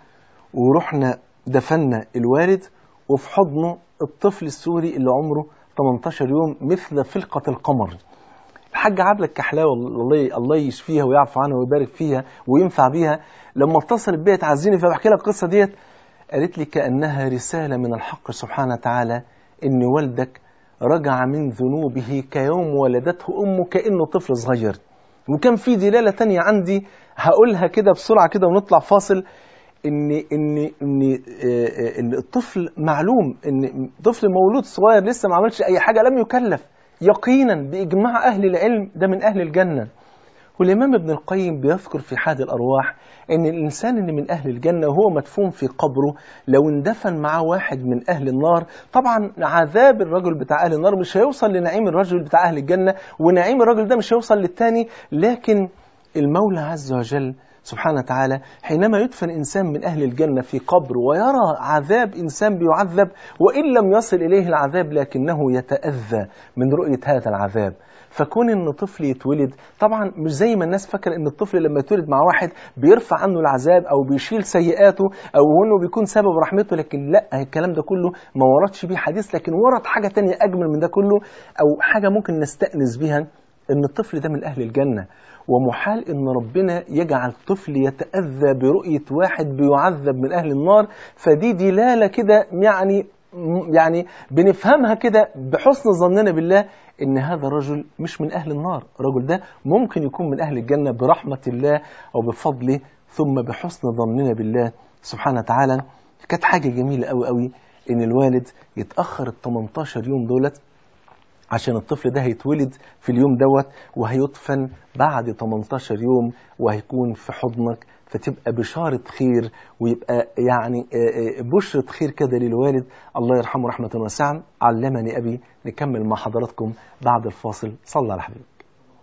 ورحنا دفنا الوالد وفي حضنه الطفل السوري اللي عمره 18 يوم مثل فلقة القمر الحاج عبلة الكحلاوي الله الله يشفيها ويعفو عنها ويبارك فيها وينفع بيها لما اتصلت بيا تعزيني فبحكي لها القصة ديت قالت لي كأنها رسالة من الحق سبحانه وتعالى إن والدك رجع من ذنوبه كيوم ولدته أمه كأنه طفل صغير وكان في دلالة تانية عندي هقولها كده بسرعة كده ونطلع فاصل ان ان ان آه، ان الطفل معلوم ان طفل مولود صغير لسه ما عملش اي حاجه لم يكلف يقينا باجماع اهل العلم ده من اهل الجنه والامام ابن القيم بيذكر في حاد الارواح ان الانسان اللي من اهل الجنه وهو مدفون في قبره لو اندفن معاه واحد من اهل النار طبعا عذاب الرجل بتاع اهل النار مش هيوصل لنعيم الرجل بتاع اهل الجنه ونعيم الرجل ده مش هيوصل للتاني لكن المولى عز وجل سبحانه وتعالى حينما يدفن إنسان من أهل الجنة في قبر ويرى عذاب إنسان بيعذب وإن لم يصل إليه العذاب لكنه يتأذى من رؤية هذا العذاب فكون ان طفل يتولد طبعا مش زي ما الناس فاكره ان الطفل لما يتولد مع واحد بيرفع عنه العذاب او بيشيل سيئاته او انه بيكون سبب رحمته لكن لا الكلام ده كله ما وردش بيه حديث لكن ورد حاجه تانية اجمل من ده كله او حاجه ممكن نستأنس بيها ان الطفل ده من اهل الجنه ومحال ان ربنا يجعل طفل يتاذى برؤيه واحد بيعذب من اهل النار فدي دلاله كده يعني يعني بنفهمها كده بحسن ظننا بالله ان هذا الرجل مش من اهل النار الرجل ده ممكن يكون من اهل الجنه برحمه الله او بفضله ثم بحسن ظننا بالله سبحانه وتعالى كانت حاجه جميله قوي قوي ان الوالد يتاخر ال 18 يوم دولت عشان الطفل ده هيتولد في اليوم دوت وهيدفن بعد 18 يوم وهيكون في حضنك فتبقى بشارة خير ويبقى يعني بشرة خير كده للوالد الله يرحمه رحمة واسعة علمني أبي نكمل مع حضراتكم بعد الفاصل صلى على حبيبك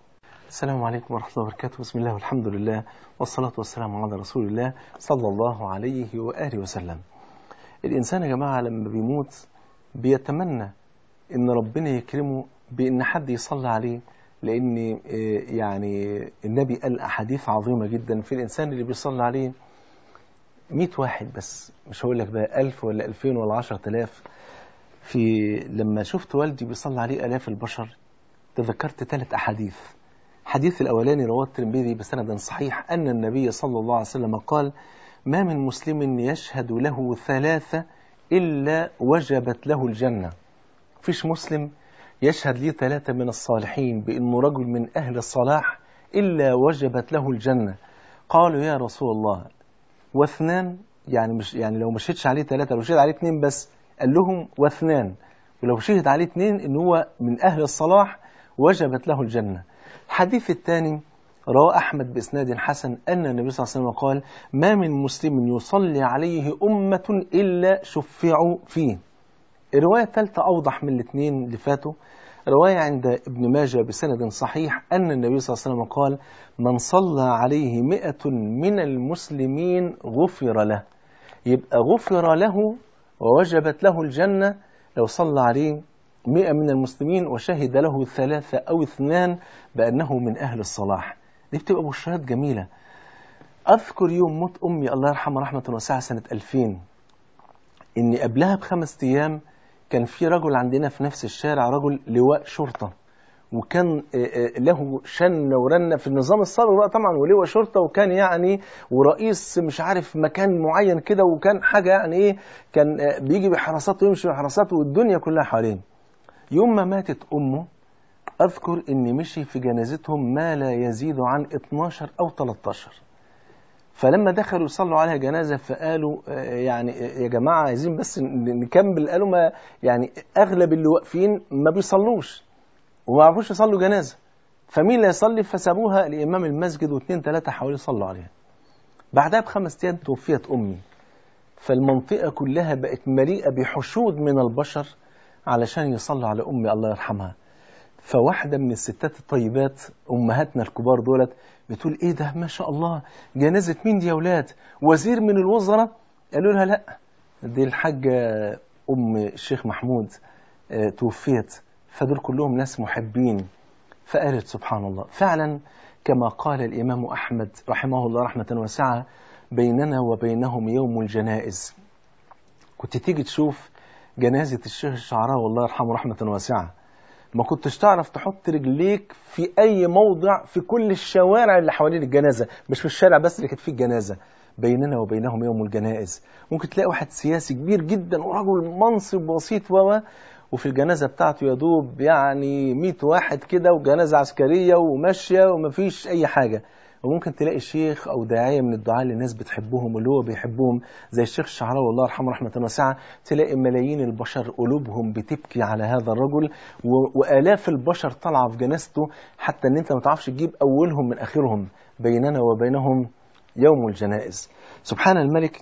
السلام عليكم ورحمة الله وبركاته بسم الله والحمد لله والصلاة والسلام على رسول الله صلى الله عليه وآله وسلم الإنسان يا جماعة لما بيموت بيتمنى ان ربنا يكرمه بان حد يصلي عليه لان يعني النبي قال احاديث عظيمه جدا في الانسان اللي بيصلي عليه 100 واحد بس مش هقول لك بقى 1000 ولا 2000 ولا 10000 في لما شفت والدي بيصلي عليه الاف البشر تذكرت ثلاث احاديث الحديث الاولاني رواه الترمذي بسند صحيح ان النبي صلى الله عليه وسلم قال ما من مسلم يشهد له ثلاثه الا وجبت له الجنه فيش مسلم يشهد لي ثلاثة من الصالحين بأنه رجل من أهل الصلاح إلا وجبت له الجنة قالوا يا رسول الله واثنان يعني مش يعني لو مشيتش عليه ثلاثة لو مشيت عليه اثنين بس قال لهم واثنان ولو شهد عليه اثنين ان هو من اهل الصلاح وجبت له الجنه الحديث الثاني رواه أحمد بإسناد حسن أن النبي صلى الله عليه وسلم قال ما من مسلم يصلي عليه أمة إلا شفعوا فيه الرواية الثالثة أوضح من الاثنين اللي فاتوا رواية عند ابن ماجه بسند صحيح أن النبي صلى الله عليه وسلم قال من صلى عليه مئة من المسلمين غفر له يبقى غفر له ووجبت له الجنة لو صلى عليه مئة من المسلمين وشهد له ثلاثة أو اثنان بأنه من أهل الصلاح دي بتبقى بشرات جميلة أذكر يوم موت أمي الله يرحمها رحمة واسعة سنة 2000 إني قبلها بخمس أيام كان في رجل عندنا في نفس الشارع رجل لواء شرطة وكان له شنة ورنة في النظام السابق بقى طبعا ولواء شرطة وكان يعني ورئيس مش عارف مكان معين كده وكان حاجة يعني ايه كان بيجي بحراسات ويمشي بحراسات والدنيا كلها حوالين يوم ما ماتت أمه أذكر إن مشي في جنازتهم ما لا يزيد عن 12 أو 13 فلما دخلوا يصلوا عليها جنازة فقالوا يعني يا جماعة عايزين بس نكمل قالوا ما يعني أغلب اللي واقفين ما بيصلوش وما يعرفوش يصلوا جنازة فمين اللي يصلي فسابوها لإمام المسجد واثنين ثلاثة حاولوا يصلوا عليها بعدها بخمس أيام توفيت أمي فالمنطقة كلها بقت مليئة بحشود من البشر علشان يصلوا على أمي الله يرحمها فواحدة من الستات الطيبات أمهاتنا الكبار دولت بتقول إيه ده ما شاء الله جنازة مين دي يا ولاد وزير من الوزراء قالوا لها لا دي الحاجة أم الشيخ محمود اه توفيت فدول كلهم ناس محبين فقالت سبحان الله فعلا كما قال الإمام أحمد رحمه الله رحمة واسعة بيننا وبينهم يوم الجنائز كنت تيجي تشوف جنازة الشيخ الشعراوي الله يرحمه رحمة واسعة ما كنتش تعرف تحط رجليك في أي موضع في كل الشوارع اللي حوالين الجنازة مش في الشارع بس اللي كانت فيه الجنازة بيننا وبينهم يوم الجنائز ممكن تلاقي واحد سياسي كبير جدا ورجل منصب بسيط و وفي الجنازة بتاعته يدوب يعني 100 واحد كده وجنازة عسكرية وماشية ومفيش أي حاجة وممكن تلاقي شيخ او داعيه من الدعاء اللي الناس بتحبهم واللي هو بيحبهم زي الشيخ الشعراوي الله يرحمه رحمه واسعه تلاقي ملايين البشر قلوبهم بتبكي على هذا الرجل والاف البشر طالعه في جنازته حتى ان انت ما تعرفش تجيب اولهم من اخرهم بيننا وبينهم يوم الجنائز سبحان الملك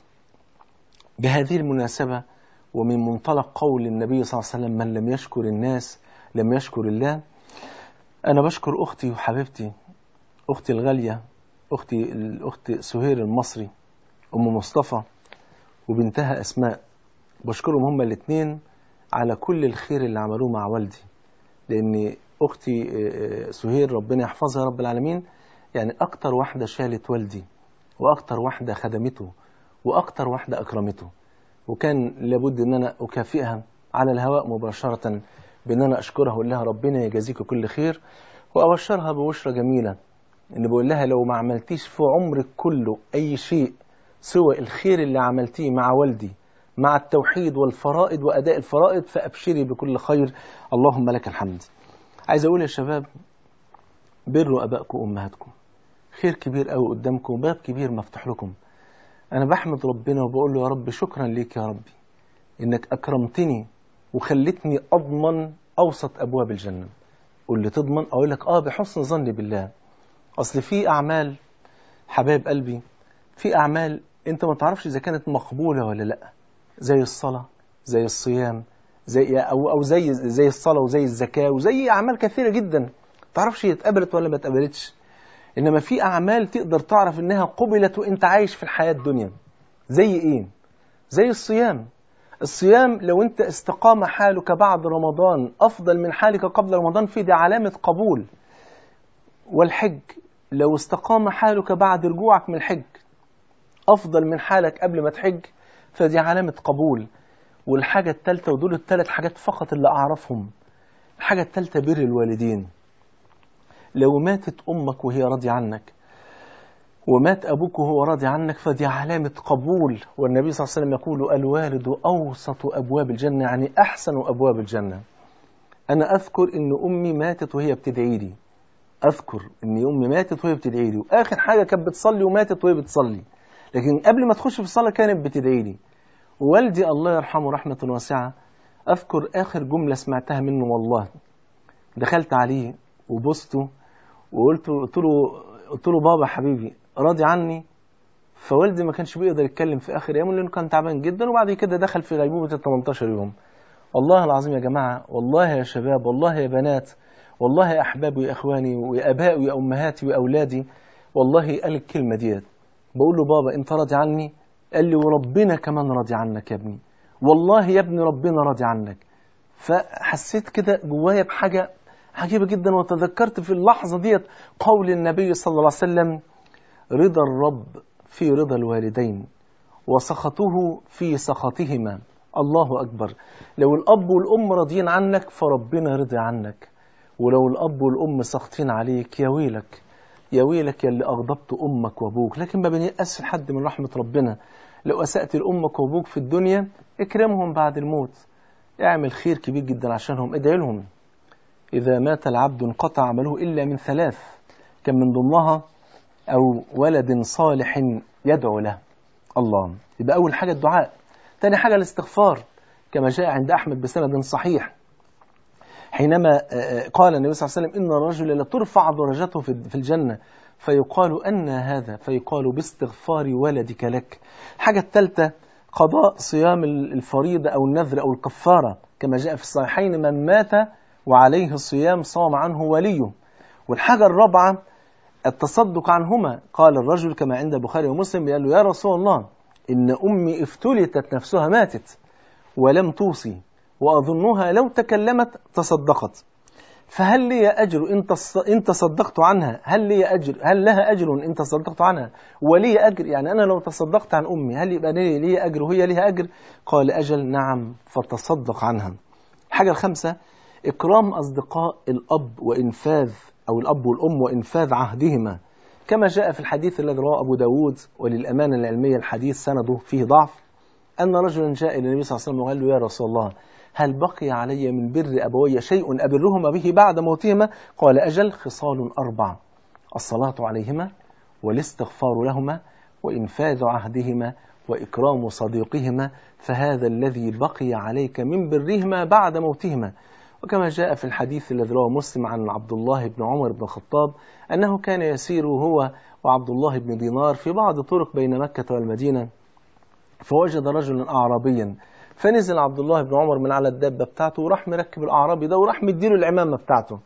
بهذه المناسبه ومن منطلق قول النبي صلى الله عليه وسلم من لم يشكر الناس لم يشكر الله انا بشكر اختي وحبيبتي أختي الغالية أختي الأخت سهير المصري أم مصطفى وبنتها أسماء بشكرهم هما الاثنين على كل الخير اللي عملوه مع والدي لأن أختي سهير ربنا يحفظها يا رب العالمين يعني أكتر واحدة شالت والدي وأكتر واحدة خدمته وأكتر واحدة أكرمته وكان لابد أن أنا أكافئها على الهواء مباشرة بأن أنا أشكرها وأقول لها ربنا يجازيك كل خير وأبشرها ببشرة جميلة ان بقول لها لو ما عملتيش في عمرك كله اي شيء سوى الخير اللي عملتيه مع والدي مع التوحيد والفرائض واداء الفرائض فابشري بكل خير اللهم لك الحمد عايز اقول يا شباب بروا ابائكم وامهاتكم خير كبير قوي قدامكم وباب كبير مفتوح لكم انا بحمد ربنا وبقول له يا رب شكرا ليك يا ربي انك اكرمتني وخلتني اضمن اوسط ابواب الجنه قول لي تضمن اقول لك اه بحسن ظني بالله اصل في اعمال حبايب قلبي في اعمال انت ما تعرفش اذا كانت مقبوله ولا لا زي الصلاه زي الصيام زي او او زي زي الصلاه وزي الزكاه وزي اعمال كثيره جدا ما تعرفش هي اتقبلت ولا ما اتقبلتش انما في اعمال تقدر تعرف انها قبلت وانت عايش في الحياه الدنيا زي ايه زي الصيام الصيام لو انت استقام حالك بعد رمضان افضل من حالك قبل رمضان في دي علامه قبول والحج لو استقام حالك بعد رجوعك من الحج أفضل من حالك قبل ما تحج فدي علامة قبول والحاجة التالتة ودول التلات حاجات فقط اللي أعرفهم الحاجة التالتة بر الوالدين لو ماتت أمك وهي راضية عنك ومات أبوك وهو راضي عنك فدي علامة قبول والنبي صلى الله عليه وسلم يقول الوالد أوسط أبواب الجنة يعني أحسن أبواب الجنة أنا أذكر أن أمي ماتت وهي بتدعي لي اذكر ان امي ماتت وهي بتدعي لي واخر حاجه كانت بتصلي وماتت وهي بتصلي لكن قبل ما تخش في الصلاه كانت بتدعي لي والدي الله يرحمه رحمة واسعة أذكر آخر جملة سمعتها منه والله دخلت عليه وبصته وقلت قلت له قلت له بابا حبيبي راضي عني فوالدي ما كانش بيقدر يتكلم في اخر ايامه لانه كان تعبان جدا وبعد كده دخل في غيبوبه ال 18 يوم والله العظيم يا جماعه والله يا شباب والله يا بنات والله يا احبابي ويا اخواني ويا ابائي ويا امهاتي واولادي والله قال الكلمه ديت بقول له بابا انت راضي عني قال لي وربنا كمان راضي عنك يا ابني والله يا ابني ربنا راضي عنك فحسيت كده جوايا بحاجه عجيبه جدا وتذكرت في اللحظه ديت قول النبي صلى الله عليه وسلم رضا الرب في رضا الوالدين وسخطه في سخطهما الله أكبر لو الأب والأم راضيين عنك فربنا رضي عنك ولو الأب والأم سخطين عليك يا ويلك يا ويلك يا اللي أغضبت أمك وأبوك لكن ما بنيأس حد من رحمة ربنا لو أسأت لأمك وأبوك في الدنيا اكرمهم بعد الموت اعمل خير كبير جدا عشانهم ادعي لهم إذا مات العبد انقطع عمله إلا من ثلاث كان من ضمنها أو ولد صالح يدعو له الله يبقى أول حاجة الدعاء تاني حاجة الاستغفار كما جاء عند أحمد بسند صحيح حينما قال النبي صلى الله عليه وسلم إن الرجل لترفع درجته في الجنة فيقال أن هذا فيقال باستغفار ولدك لك الحاجة الثالثة قضاء صيام الفريضة أو النذر أو الكفارة كما جاء في الصحيحين من مات وعليه الصيام صام عنه وليه والحاجة الرابعة التصدق عنهما قال الرجل كما عند البخاري ومسلم قال له يا رسول الله إن أمي افتلتت نفسها ماتت ولم توصي وأظنها لو تكلمت تصدقت فهل لي أجر إن تصدقت عنها هل لي أجر هل لها أجر إن تصدقت عنها ولي أجر يعني أنا لو تصدقت عن أمي هل يبقى لي, لي أجر وهي لها أجر قال أجل نعم فتصدق عنها الحاجة الخامسة إكرام أصدقاء الأب وإنفاذ أو الأب والأم وإنفاذ عهدهما كما جاء في الحديث الذي رواه أبو داود وللأمانة العلمية الحديث سنده فيه ضعف أن رجلا جاء إلى النبي صلى الله عليه وسلم وقال له يا رسول الله هل بقي علي من بر أبوي شيء أبرهما به بعد موتهما قال أجل خصال أربع الصلاة عليهما والاستغفار لهما وإنفاذ عهدهما وإكرام صديقهما فهذا الذي بقي عليك من برهما بعد موتهما وكما جاء في الحديث الذي رواه مسلم عن عبد الله بن عمر بن الخطاب أنه كان يسير هو وعبد الله بن دينار في بعض طرق بين مكة والمدينة فوجد رجلا أعرابيا فنزل عبد الله بن عمر من على الدابة بتاعته وراح مركب الأعرابي ده وراح مديله العمامة بتاعته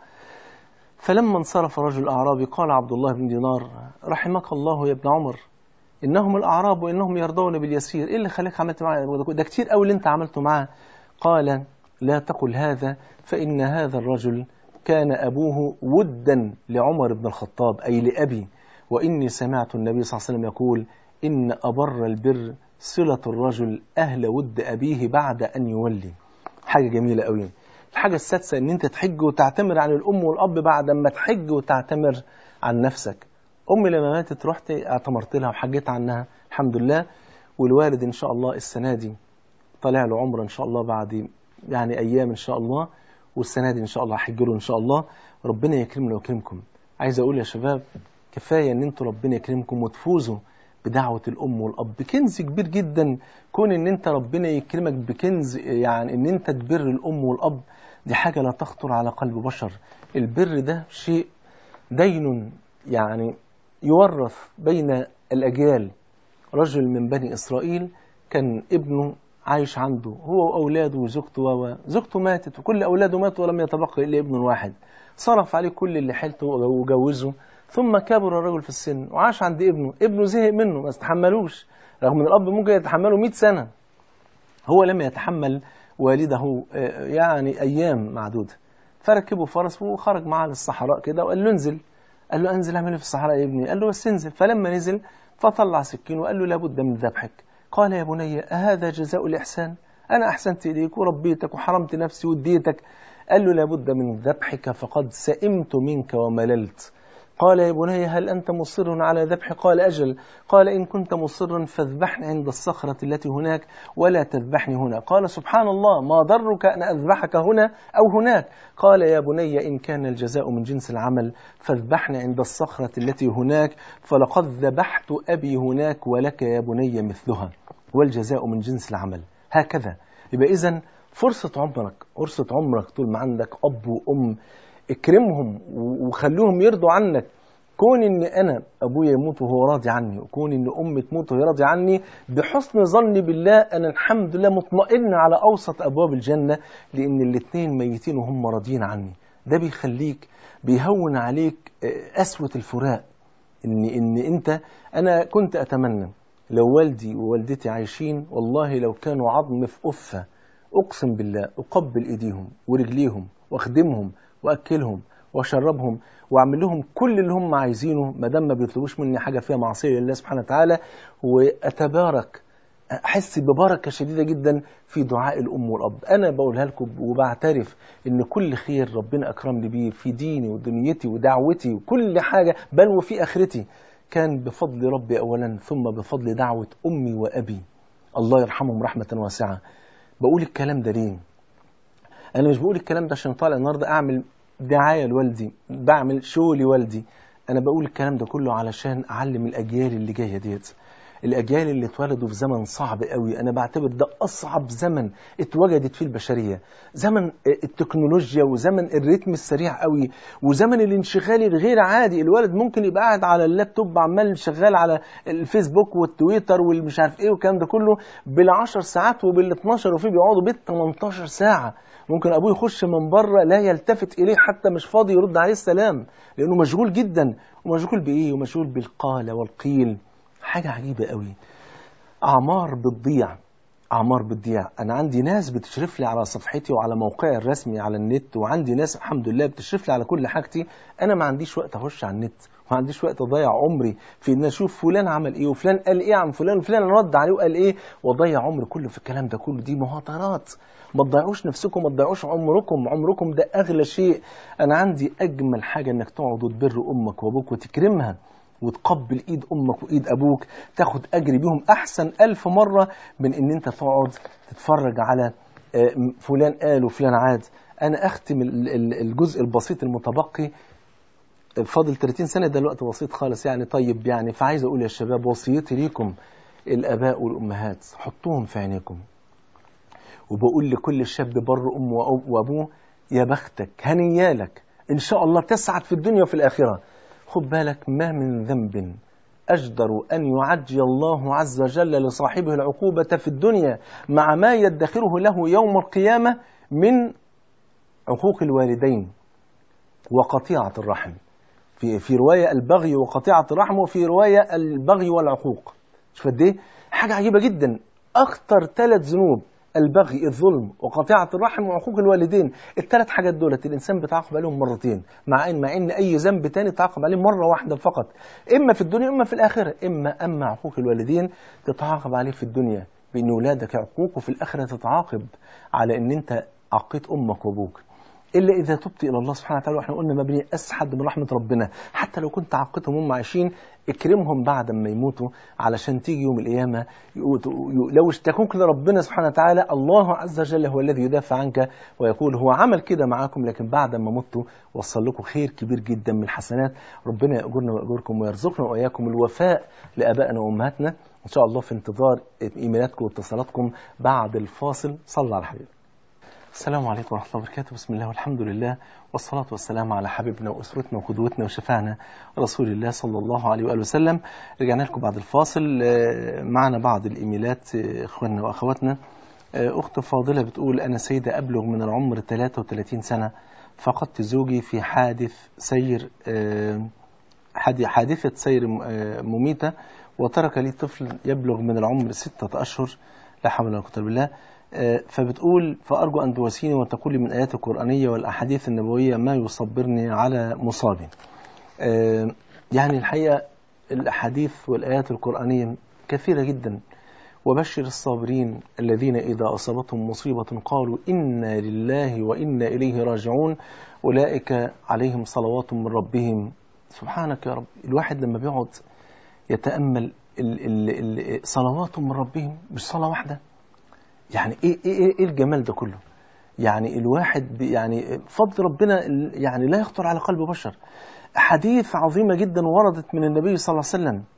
فلما انصرف الرجل الأعرابي قال عبد الله بن دينار رحمك الله يا ابن عمر إنهم الأعراب وإنهم يرضون باليسير إيه اللي خليك عملت معاه ده كتير قوي اللي أنت عملته معاه قال لا تقل هذا فإن هذا الرجل كان أبوه ودا لعمر بن الخطاب أي لأبي وإني سمعت النبي صلى الله عليه وسلم يقول إن أبر البر صلة الرجل أهل ود أبيه بعد أن يولي حاجة جميلة قوي الحاجة السادسة إن أنت تحج وتعتمر عن الأم والأب بعد ما تحج وتعتمر عن نفسك أمي لما ماتت رحت اعتمرت لها وحجيت عنها الحمد لله والوالد إن شاء الله السنة دي طالع له عمره إن شاء الله بعد يعني أيام إن شاء الله والسنة دي إن شاء الله هحج له إن شاء الله ربنا يكرمنا ويكرمكم عايز أقول يا شباب كفاية إن أنتوا ربنا يكرمكم وتفوزوا بدعوة الأم والأب كنز كبير جدا كون إن أنت ربنا يكرمك بكنز يعني إن أنت تبر الأم والأب دي حاجة لا تخطر على قلب بشر البر ده شيء دين يعني يورث بين الأجيال رجل من بني إسرائيل كان ابنه عايش عنده هو وأولاده وزوجته وزوجته ماتت وكل أولاده ماتوا ولم يتبقى إلا ابن واحد صرف عليه كل اللي حيلته وجوزه ثم كبر الرجل في السن وعاش عند ابنه ابنه زهق منه ما استحملوش رغم ان الاب ممكن يتحمله 100 سنه هو لم يتحمل والده يعني ايام معدوده فركبه فرس وخرج معاه للصحراء كده وقال له انزل قال له انزل اعمل في الصحراء يا ابني قال له بس انزل فلما نزل فطلع سكين وقال له لابد من ذبحك قال يا بني أهذا جزاء الإحسان أنا أحسنت إليك وربيتك وحرمت نفسي واديتك قال له لابد من ذبحك فقد سئمت منك ومللت قال يا بني هل أنت مصر على ذبح قال أجل قال إن كنت مصرا فاذبحني عند الصخرة التي هناك ولا تذبحني هنا قال سبحان الله ما ضرك أن أذبحك هنا أو هناك قال يا بني إن كان الجزاء من جنس العمل فاذبحني عند الصخرة التي هناك فلقد ذبحت أبي هناك ولك يا بني مثلها والجزاء من جنس العمل هكذا يبقى إذا فرصة عمرك فرصة عمرك طول ما عندك أب وأم اكرمهم وخليهم يرضوا عنك كون ان انا ابويا يموت وهو راضي عني وكون ان امي تموت وهي راضيه عني بحسن ظني بالله انا الحمد لله مطمئن على اوسط ابواب الجنه لان الاثنين ميتين وهم راضيين عني ده بيخليك بيهون عليك قسوه الفراق ان ان انت انا كنت اتمنى لو والدي ووالدتي عايشين والله لو كانوا عظم في قفه اقسم بالله اقبل ايديهم ورجليهم واخدمهم واكلهم واشربهم واعمل لهم كل اللي هم عايزينه ما دام ما بيطلبوش مني حاجه فيها معصيه لله سبحانه وتعالى واتبارك احس ببركه شديده جدا في دعاء الام والاب انا بقولها لكم وبعترف ان كل خير ربنا اكرمني بيه في ديني ودنيتي ودعوتي وكل حاجه بل وفي اخرتي كان بفضل ربي اولا ثم بفضل دعوه امي وابي الله يرحمهم رحمه واسعه بقول الكلام ده ليه انا مش بقول الكلام ده عشان طالع النهارده اعمل دعايه لوالدي بعمل شو لوالدي انا بقول الكلام ده كله علشان اعلم الاجيال اللي جايه ديت الاجيال اللي اتولدوا في زمن صعب قوي انا بعتبر ده اصعب زمن اتوجدت فيه البشريه زمن التكنولوجيا وزمن الريتم السريع قوي وزمن الانشغال الغير عادي الولد ممكن يبقى قاعد على اللابتوب عمال شغال على الفيسبوك والتويتر والمش عارف ايه والكلام ده كله بال10 ساعات وبال12 وفي بيقعدوا بال 18 ساعه ممكن ابوه يخش من بره لا يلتفت اليه حتى مش فاضي يرد عليه السلام لانه مشغول جدا ومشغول بايه ومشغول بالقال والقيل حاجه عجيبه قوي اعمار بتضيع اعمار بتضيع انا عندي ناس بتشرف لي على صفحتي وعلى موقعي الرسمي على النت وعندي ناس الحمد لله بتشرف لي على كل حاجتي انا ما عنديش وقت اخش على النت ما عنديش وقت اضيع عمري في ان اشوف فلان عمل ايه وفلان قال ايه عن فلان وفلان رد عليه وقال ايه واضيع عمري كله في الكلام ده كله دي مهاترات ما تضيعوش نفسكم ما تضيعوش عمركم عمركم ده اغلى شيء انا عندي اجمل حاجه انك تقعد وتبر امك وابوك وتكرمها وتقبل ايد امك وايد ابوك تاخد اجر بيهم احسن الف مره من ان انت تقعد تتفرج على فلان قال وفلان عاد انا اختم الجزء البسيط المتبقي فاضل 30 سنه ده الوقت بسيط خالص يعني طيب يعني فعايز اقول يا شباب وصيتي ليكم الاباء والامهات حطوهم في عينيكم وبقول لكل شاب بر امه وابوه يا بختك هنيالك ان شاء الله تسعد في الدنيا وفي الاخره خد بالك ما من ذنب أجدر أن يعجل الله عز وجل لصاحبه العقوبة في الدنيا مع ما يدخره له يوم القيامة من عقوق الوالدين وقطيعة الرحم في في رواية البغي وقطيعة الرحم وفي رواية البغي والعقوق شوف قد ايه حاجة عجيبة جدا أخطر ثلاث ذنوب البغي الظلم وقطيعة الرحم وعقوق الوالدين الثلاث حاجات دولت الإنسان بيتعاقب عليهم مرتين مع إن مع إن أي ذنب تاني تعاقب عليه مرة واحدة فقط إما في الدنيا إما في الآخرة إما أما عقوق الوالدين تتعاقب عليه في الدنيا بإن ولادك عقوق وفي الآخرة تتعاقب على إن أنت عقيت أمك وأبوك إلا إذا تبت إلى الله سبحانه وتعالى وإحنا قلنا مبني أسحد من رحمة ربنا حتى لو كنت عقيتهم هم عايشين اكرمهم بعد ما يموتوا علشان تيجي يوم القيامة لو اشتكوك لربنا سبحانه وتعالى الله عز وجل هو الذي يدافع عنك ويقول هو عمل كده معاكم لكن بعد ما متوا وصل لكم خير كبير جدا من الحسنات ربنا يأجرنا ويأجركم ويرزقنا وإياكم الوفاء لآبائنا وأمهاتنا إن شاء الله في انتظار إيميلاتكم واتصالاتكم بعد الفاصل صلى على الحبيب السلام عليكم ورحمة الله وبركاته بسم الله والحمد لله والصلاة والسلام على حبيبنا وأسرتنا وقدوتنا وشفاعنا رسول الله صلى الله عليه وآله وسلم رجعنا لكم بعد الفاصل معنا بعض الإيميلات إخواننا وأخواتنا أخت فاضلة بتقول أنا سيدة أبلغ من العمر 33 سنة فقدت زوجي في حادث سير حادثة سير مميتة وترك لي طفل يبلغ من العمر ستة أشهر لا حول ولا قوة إلا بالله فبتقول فأرجو أن تواسيني وتقول لي من الآيات القرآنية والأحاديث النبوية ما يصبرني على مصابي يعني الحقيقة الأحاديث والآيات القرآنية كثيرة جدا وبشر الصابرين الذين إذا أصابتهم مصيبة قالوا إنا لله وإنا إليه راجعون أولئك عليهم صلوات من ربهم سبحانك يا رب الواحد لما بيقعد يتأمل ال ال ال صلوات من ربهم مش صلاة واحدة يعني ايه ايه ايه الجمال ده كله يعني الواحد يعني فضل ربنا يعني لا يخطر على قلب بشر حديث عظيمه جدا وردت من النبي صلى الله عليه وسلم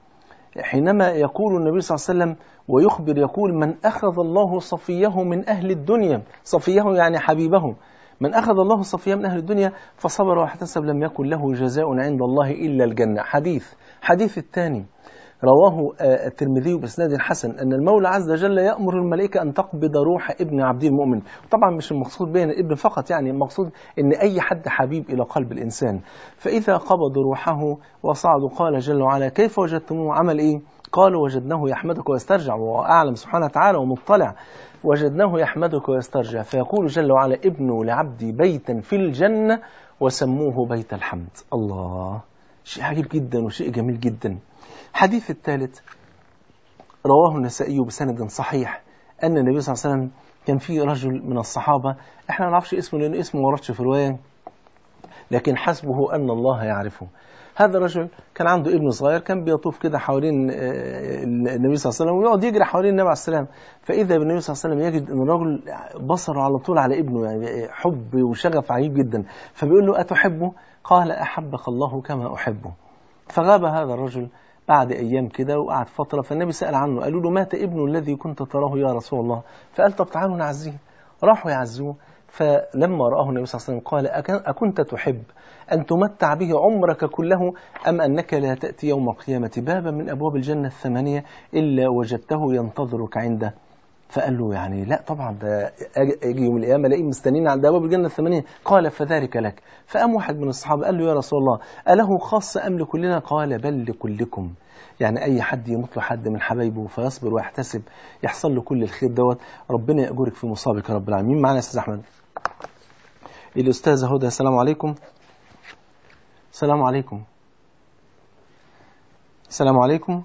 حينما يقول النبي صلى الله عليه وسلم ويخبر يقول من أخذ الله صفيه من أهل الدنيا صفيه يعني حبيبه من أخذ الله صفيه من أهل الدنيا فصبر واحتسب لم يكن له جزاء عند الله إلا الجنة حديث حديث الثاني رواه الترمذي بإسناد حسن أن المولى عز وجل يأمر الملائكة أن تقبض روح ابن عبد المؤمن طبعا مش المقصود بين الابن فقط يعني المقصود أن أي حد حبيب إلى قلب الإنسان فإذا قبضوا روحه وصعدوا قال جل وعلا كيف وجدتموه عمل إيه قالوا وجدناه يحمدك ويسترجع وهو أعلم سبحانه وتعالى ومطلع وجدناه يحمدك ويسترجع فيقول جل وعلا ابنوا لعبدي بيتا في الجنة وسموه بيت الحمد الله شيء عجيب جدا وشيء جميل جدا حديث الثالث رواه النسائي بسند صحيح أن النبي صلى الله عليه وسلم كان في رجل من الصحابة احنا ما نعرفش اسمه لأن اسمه وردش في رواية لكن حسبه أن الله يعرفه هذا الرجل كان عنده ابن صغير كان بيطوف كده حوالين النبي صلى الله عليه وسلم ويقعد يجري حوالين النبي عليه السلام فإذا بالنبي صلى الله عليه وسلم يجد أن الرجل بصره على طول على ابنه يعني حب وشغف عجيب جدا فبيقول له أتحبه؟ قال أحبك الله كما أحبه فغاب هذا الرجل بعد أيام كده وقعد فترة فالنبي سأل عنه قالوا له مات ابنه الذي كنت تراه يا رسول الله فقال طب تعالوا نعزيه راحوا يعزوه فلما رآه النبي صلى الله عليه وسلم قال أكنت تحب أن تمتع به عمرك كله أم أنك لا تأتي يوم القيامة بابا من أبواب الجنة الثمانية إلا وجدته ينتظرك عنده فقال له يعني لا طبعا ده اجي يوم القيامه الاقيه مستنيين عند ابواب الجنه الثمانيه قال فذلك لك فقام واحد من الصحابه قال له يا رسول الله اله خاصه ام لكلنا قال بل لكلكم يعني اي حد يموت له حد من حبايبه فيصبر ويحتسب يحصل له كل الخير دوت ربنا ياجرك في مصابك يا رب العالمين معنا يا استاذ احمد الاستاذه هدى السلام عليكم السلام عليكم السلام عليكم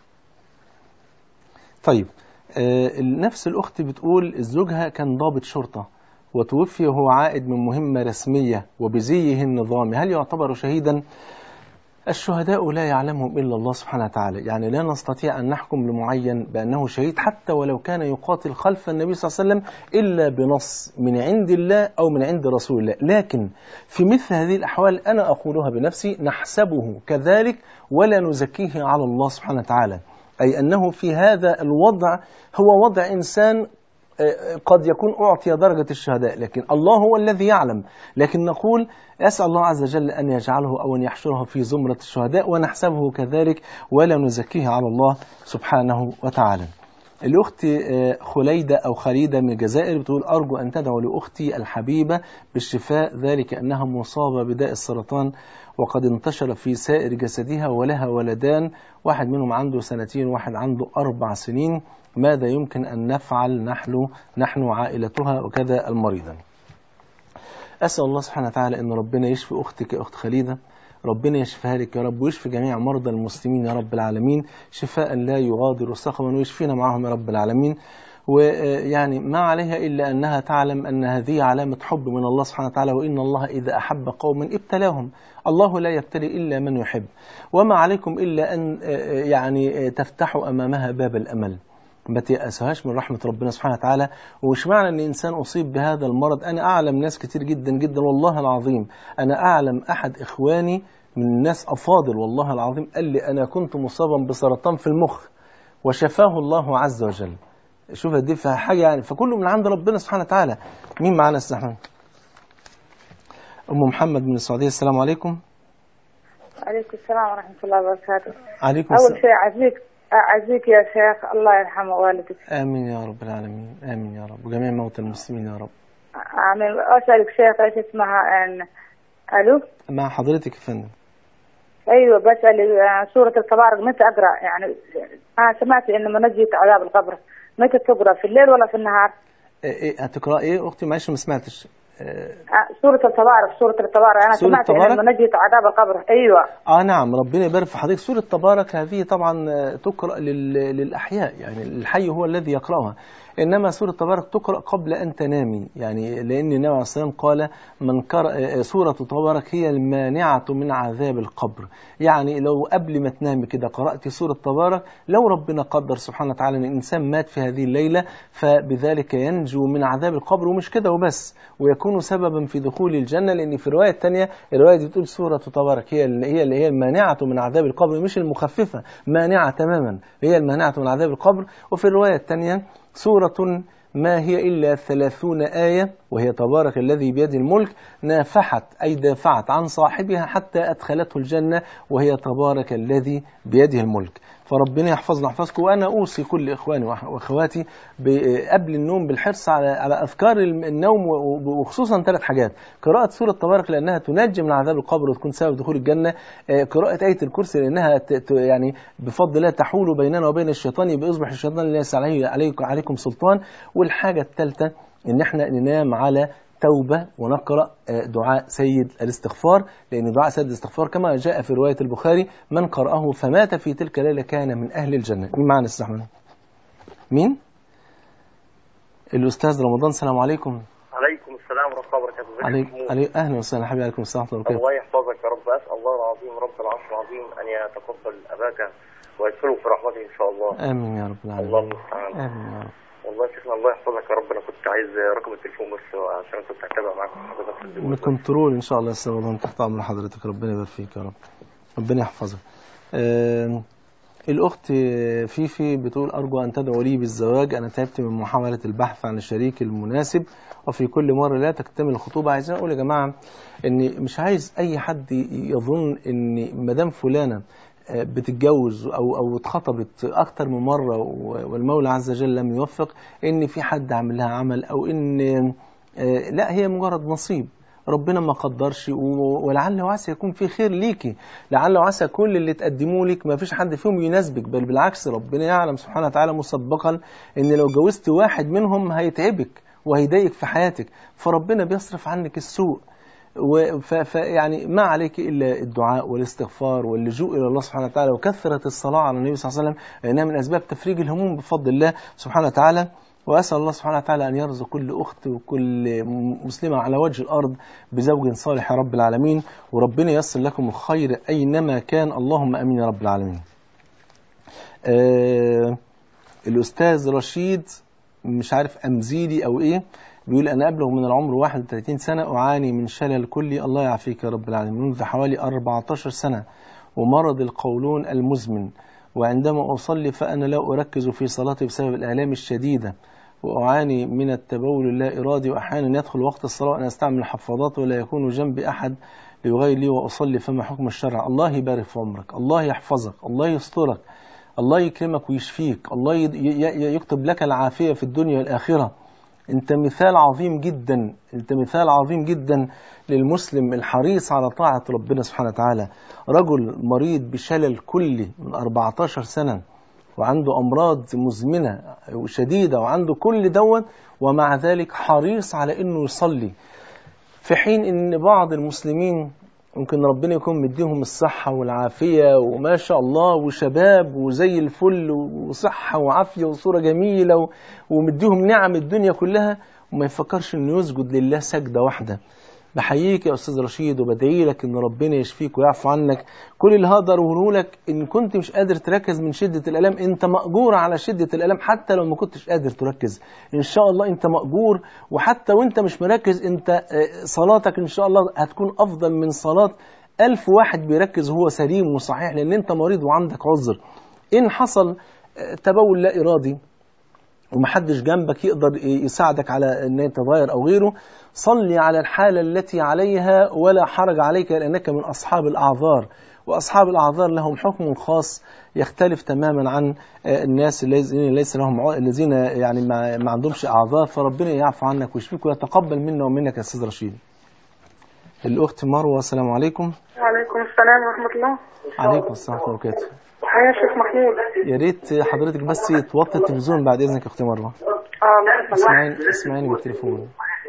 طيب نفس الأخت بتقول زوجها كان ضابط شرطة وتوفي وهو عائد من مهمة رسمية وبزيه النظامي هل يعتبر شهيدا؟ الشهداء لا يعلمهم إلا الله سبحانه وتعالى يعني لا نستطيع أن نحكم لمعين بأنه شهيد حتى ولو كان يقاتل خلف النبي صلى الله عليه وسلم إلا بنص من عند الله أو من عند رسول الله لكن في مثل هذه الأحوال أنا أقولها بنفسي نحسبه كذلك ولا نزكيه على الله سبحانه وتعالى أي أنه في هذا الوضع هو وضع إنسان قد يكون أعطي درجة الشهداء لكن الله هو الذي يعلم لكن نقول أسأل الله عز وجل أن يجعله أو أن يحشره في زمرة الشهداء ونحسبه كذلك ولا نزكيه على الله سبحانه وتعالى الأخت خليدة أو خليدة من الجزائر بتقول أرجو أن تدعو لأختي الحبيبة بالشفاء ذلك أنها مصابة بداء السرطان وقد انتشر في سائر جسدها ولها ولدان واحد منهم عنده سنتين وواحد عنده أربع سنين ماذا يمكن أن نفعل نحن نحن عائلتها وكذا المريضة أسأل الله سبحانه وتعالى أن ربنا يشفي أختك أخت خليدة ربنا يشفيها لك يا رب ويشفي جميع مرضى المسلمين يا رب العالمين شفاء لا يغادر سقما ويشفينا معهم يا رب العالمين ويعني ما عليها إلا أنها تعلم أن هذه علامة حب من الله سبحانه وتعالى وإن الله إذا أحب قوما ابتلاهم الله لا يبتلي إلا من يحب وما عليكم إلا أن يعني تفتحوا أمامها باب الأمل ما تيأسهاش من رحمة ربنا سبحانه وتعالى ومش معنى أن إنسان أصيب بهذا المرض أنا أعلم ناس كتير جدا جدا والله العظيم أنا أعلم أحد إخواني من الناس أفاضل والله العظيم قال لي أنا كنت مصابا بسرطان في المخ وشفاه الله عز وجل شوف دي فيها حاجة يعني فكله من عند ربنا سبحانه وتعالى مين معانا أستاذ أحمد أم محمد من السعودية السلام عليكم عليكم السلام ورحمة الله وبركاته عليكم أول السلام شيء أعزيك أعزيك يا شيخ الله يرحم والدك آمين يا رب العالمين آمين يا رب وجميع موتى المسلمين يا رب آمين أسألك شيخ إيش اسمها أن ألو مع حضرتك يا فندم أيوة بسأل آه، سورة التبارك متى أقرأ يعني أنا سمعت إن منجية عذاب القبر متى تقرأ في الليل ولا في النهار؟ إيه إيه هتقرأ إيه أختي معلش ما سمعتش آه، آه، سورة التبارك سورة التبارك أنا سورة سمعت التبارك؟ إن منجية عذاب القبر أيوة اه نعم ربنا يبارك في حضرتك سورة تبارك هذه طبعا آه، تقرأ لل- للأحياء يعني الحي هو الذي يقرأها إنما سورة تبارك تقرأ قبل أن تنامي يعني لأن النبي عليه الصلاة والسلام قال من قرأ آه، سورة تبارك هي المانعة من عذاب القبر يعني لو قبل ما تنامي كده قرأت سورة تبارك لو ربنا قدر سبحانه وتعالى أن الإنسان مات في هذه الليلة فبذلك ينجو من عذاب القبر ومش كده وبس ويكون يكونوا سببا في دخول الجنة لأن في الرواية الثانية الرواية دي بتقول سورة تبارك هي اللي هي اللي هي المانعة من عذاب القبر مش المخففة مانعة تماما هي المانعة من عذاب القبر وفي الرواية الثانية سورة ما هي إلا ثلاثون آية وهي تبارك الذي بيده الملك نافحت أي دافعت عن صاحبها حتى أدخلته الجنة وهي تبارك الذي بيده الملك فربنا يحفظنا يحفظكم وأنا أوصي كل إخواني وأخواتي قبل النوم بالحرص على على أذكار النوم وخصوصا ثلاث حاجات قراءة سورة تبارك لأنها تنجي من عذاب القبر وتكون سبب دخول الجنة قراءة آية الكرسي لأنها يعني بفضل الله تحول بيننا وبين الشيطان يبقى يصبح الشيطان ليس عليه عليكم عليكم سلطان والحاجة الثالثة إن احنا ننام على توبة ونقرأ دعاء سيد الاستغفار لأن دعاء سيد الاستغفار كما جاء في رواية البخاري من قرأه فمات في تلك الليلة كان من أهل الجنة مين معنا استحمل مين الأستاذ رمضان السلام عليكم عليكم السلام ورحمة الله وبركاته عليك علي أهلا وسهلا حبيبي عليكم السلام ورحمة الله الله يحفظك يا رب أسأل الله العظيم رب العرش العظيم أن يتقبل أباك ويدخله في رحمته إن شاء الله آمين يا رب العالمين الله المستعان آمين يا رب والله يا شيخنا الله يحفظك يا رب انا كنت عايز رقم التليفون بس عشان كنت هتابع معاك حضرتك في الدول. كنترول ان شاء الله يا استاذ رمضان تحت امر حضرتك ربنا يبارك فيك يا رب ربنا يحفظك آه الأخت فيفي بتقول أرجو أن تدعو لي بالزواج أنا تعبت من محاولة البحث عن الشريك المناسب وفي كل مرة لا تكتمل الخطوبة عايزين أقول يا جماعة إن مش عايز أي حد يظن إن مدام فلانة بتتجوز او او اتخطبت اكتر من مره والمولى عز وجل لم يوفق ان في حد عامل لها عمل او ان لا هي مجرد نصيب ربنا ما قدرش ولعل وعسى يكون في خير ليكي لعل وعسى كل اللي تقدموه لك ما فيش حد فيهم يناسبك بل بالعكس ربنا يعلم سبحانه وتعالى مسبقا ان لو جوزت واحد منهم هيتعبك وهيضايقك في حياتك فربنا بيصرف عنك السوء فيعني ما عليك إلا الدعاء والاستغفار واللجوء إلى الله سبحانه وتعالى وكثرة الصلاة على النبي صلى الله عليه وسلم لأنها من أسباب تفريج الهموم بفضل الله سبحانه وتعالى وأسأل الله سبحانه وتعالى أن يرزق كل أخت وكل مسلمة على وجه الأرض بزوج صالح يا رب العالمين وربنا ييسر لكم الخير أينما كان اللهم أمين يا رب العالمين آه الأستاذ رشيد مش عارف أمزيلي أو إيه بيقول أنا أبلغ من العمر 31 سنة أعاني من شلل كلي الله يعافيك يا رب العالمين منذ حوالي 14 سنة ومرض القولون المزمن وعندما أصلي فأنا لا أركز في صلاتي بسبب الآلام الشديدة وأعاني من التبول اللا إرادي وأحيانا يدخل وقت الصلاة وأنا أستعمل الحفاضات ولا يكون جنبي أحد ليغير لي وأصلي فما حكم الشرع الله يبارك في عمرك الله يحفظك الله يسترك الله يكرمك ويشفيك الله يكتب لك العافية في الدنيا والآخرة انت مثال عظيم جدا انت مثال عظيم جدا للمسلم الحريص على طاعة ربنا سبحانه وتعالى رجل مريض بشلل كلي من 14 سنة وعنده أمراض مزمنة وشديدة وعنده كل دوت ومع ذلك حريص على أنه يصلي في حين أن بعض المسلمين ممكن ربنا يكون مديهم الصحة والعافية وما شاء الله وشباب وزي الفل وصحة وعافية وصورة جميلة ومديهم نعم الدنيا كلها وما يفكرش انه يسجد لله سجدة واحدة بحييك يا أستاذ رشيد وبدعي لك إن ربنا يشفيك ويعفو عنك كل اللي هقدر أقوله لك إن كنت مش قادر تركز من شدة الألم أنت مأجور على شدة الألم حتى لو ما كنتش قادر تركز إن شاء الله أنت مأجور وحتى وأنت مش مركز أنت صلاتك إن شاء الله هتكون أفضل من صلاة ألف واحد بيركز وهو سليم وصحيح لأن أنت مريض وعندك عذر إن حصل تبول لا إرادي ومحدش جنبك يقدر يساعدك على ان يتغير او غيره صلي على الحالة التي عليها ولا حرج عليك لأنك من أصحاب الأعذار وأصحاب الأعذار لهم حكم خاص يختلف تماما عن الناس الذين ليس لهم الذين يعني ما عندهمش أعذار فربنا يعفو عنك ويشفيك ويتقبل منا ومنك يا أستاذ رشيد الأخت مروة السلام عليكم وعليكم السلام ورحمة الله عليكم السلام ورحمة الله وبركاته حيا شيخ محمود يا ريت حضرتك بس توطي التلفزيون بعد إذنك يا أختي مروة اه اسمعيني اسمعيني بالتليفون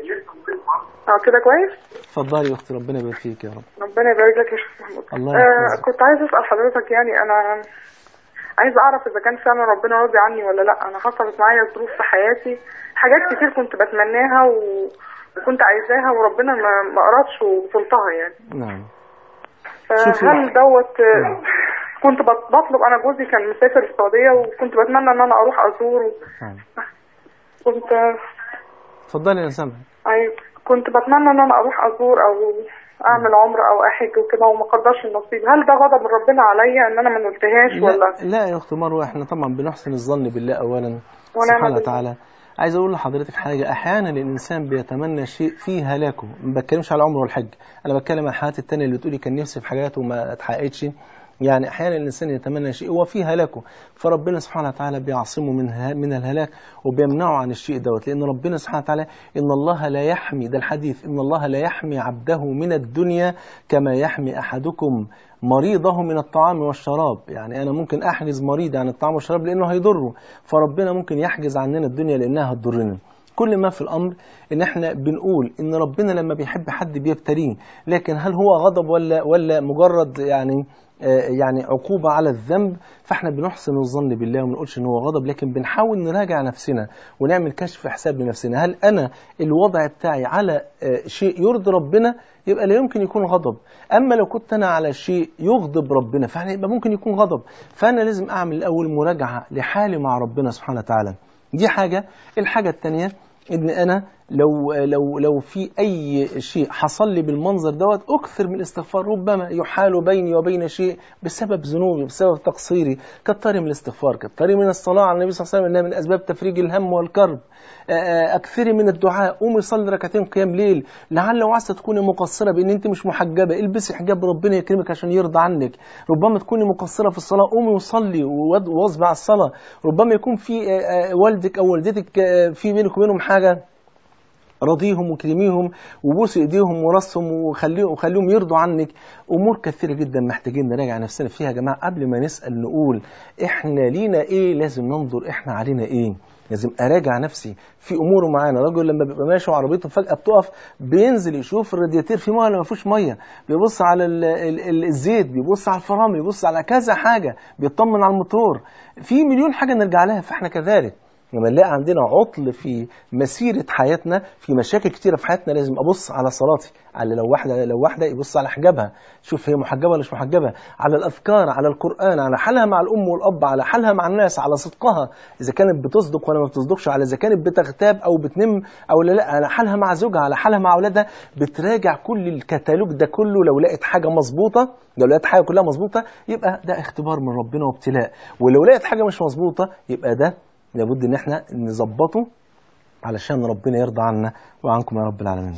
اه كده كويس اتفضلي يا اختي ربنا يبارك فيك يا رب ربنا يبارك لك يا شيخ محمود الله آه يحفظك. كنت عايز اسال حضرتك يعني انا عايز اعرف اذا كان فعلا ربنا راضي عني ولا لا انا حصلت معايا ظروف في حياتي حاجات كتير كنت بتمناها و... وكنت عايزاها وربنا ما ما ارادش وصلتها يعني نعم شوفي. فهل دوت آه، كنت بط- بطلب انا جوزي كان مسافر السعوديه وكنت بتمنى ان انا اروح ازوره نعم كنت اتفضلي يا سامح ايوه كنت بتمنى ان انا اروح ازور او اعمل عمره او احج وكده وما قدرش النصيب هل ده غضب من ربنا عليا ان انا ما نلتهاش ولا لا لا يا اخت مروه احنا طبعا بنحسن الظن بالله اولا ونعم سبحانه بالله. وتعالى عايز اقول لحضرتك حاجه احيانا الانسان بيتمنى شيء فيه هلاكه ما بتكلمش على العمر والحج انا بتكلم عن الحالات التانية اللي بتقولي كان نفسي في حاجات وما اتحققتش يعني احيانا الانسان يتمنى شيء هو فيه هلاكه فربنا سبحانه وتعالى بيعصمه من ه- من الهلاك وبيمنعه عن الشيء دوت لان ربنا سبحانه وتعالى ان الله لا يحمي ده الحديث ان الله لا يحمي عبده من الدنيا كما يحمي احدكم مريضه من الطعام والشراب يعني انا ممكن احجز مريض عن الطعام والشراب لانه هيضره فربنا ممكن يحجز عننا الدنيا لانها هتضرنا كل ما في الامر ان احنا بنقول ان ربنا لما بيحب حد بيبتليه لكن هل هو غضب ولا ولا مجرد يعني آه، يعني عقوبة على الذنب فاحنا بنحسن الظن بالله وما نقولش ان هو غضب لكن بنحاول نراجع نفسنا ونعمل كشف حساب لنفسنا هل انا الوضع بتاعي على آه، شيء يرضي ربنا يبقى لا يمكن يكون غضب اما لو كنت انا على شيء يغضب ربنا فاحنا يبقى ممكن يكون غضب فانا لازم اعمل الاول مراجعة لحالي مع ربنا سبحانه وتعالى دي حاجة الحاجة التانية ان انا لو لو لو في اي شيء حصل لي بالمنظر دوت اكثر من الاستغفار ربما يحال بيني وبين شيء بسبب ذنوبي بسبب تقصيري كتري من الاستغفار كتري من الصلاه على النبي صلى الله عليه وسلم انها من اسباب تفريج الهم والكرب آه، آه، اكثري من الدعاء قومي صلي ركعتين قيام ليل لعل وعسى تكوني مقصره بان انت مش محجبه البسي حجاب ربنا يكرمك عشان يرضى عنك ربما تكوني مقصره في الصلاه قومي وصلي وود- واواظبي على الصلاه ربما يكون في آه، آه، والدك او والدتك آه، في بينك وبينهم حاجه رضيهم وكرميهم وبوس ايديهم وراسهم وخليهم وخليهم يرضوا عنك امور كثيره جدا محتاجين نراجع نفسنا فيها يا جماعه قبل ما نسال نقول احنا لينا ايه لازم ننظر احنا علينا ايه لازم اراجع نفسي في امور معانا راجل لما بيبقى ماشي وعربيته فجاه بتقف بينزل يشوف الرادياتير فيه ميه ولا ما فيهوش ميه بيبص على ال ال ال الزيت بيبص على الفرامل بيبص على كذا حاجه بيطمن على الموتور في مليون حاجه نرجع لها فاحنا كذلك لما نلاقي عندنا عطل في مسيرة حياتنا في مشاكل كتيرة في حياتنا لازم أبص على صلاتي على لو واحدة لو واحدة يبص على حجابها شوف هي محجبة ولا مش محجبة على الأذكار على القرآن على حالها مع الأم والأب على حالها مع الناس على صدقها إذا كانت بتصدق ولا ما بتصدقش على إذا كانت بتغتاب أو بتنم أو لا لا على حالها مع زوجها على حالها مع أولادها بتراجع كل الكتالوج ده كله لو لقيت حاجة مظبوطة لو لقيت حاجة كلها مظبوطة يبقى ده اختبار من ربنا وابتلاء ولو لقيت حاجة مش مظبوطة يبقى ده لابد ان احنا نظبطه علشان ربنا يرضى عنا وعنكم يا رب العالمين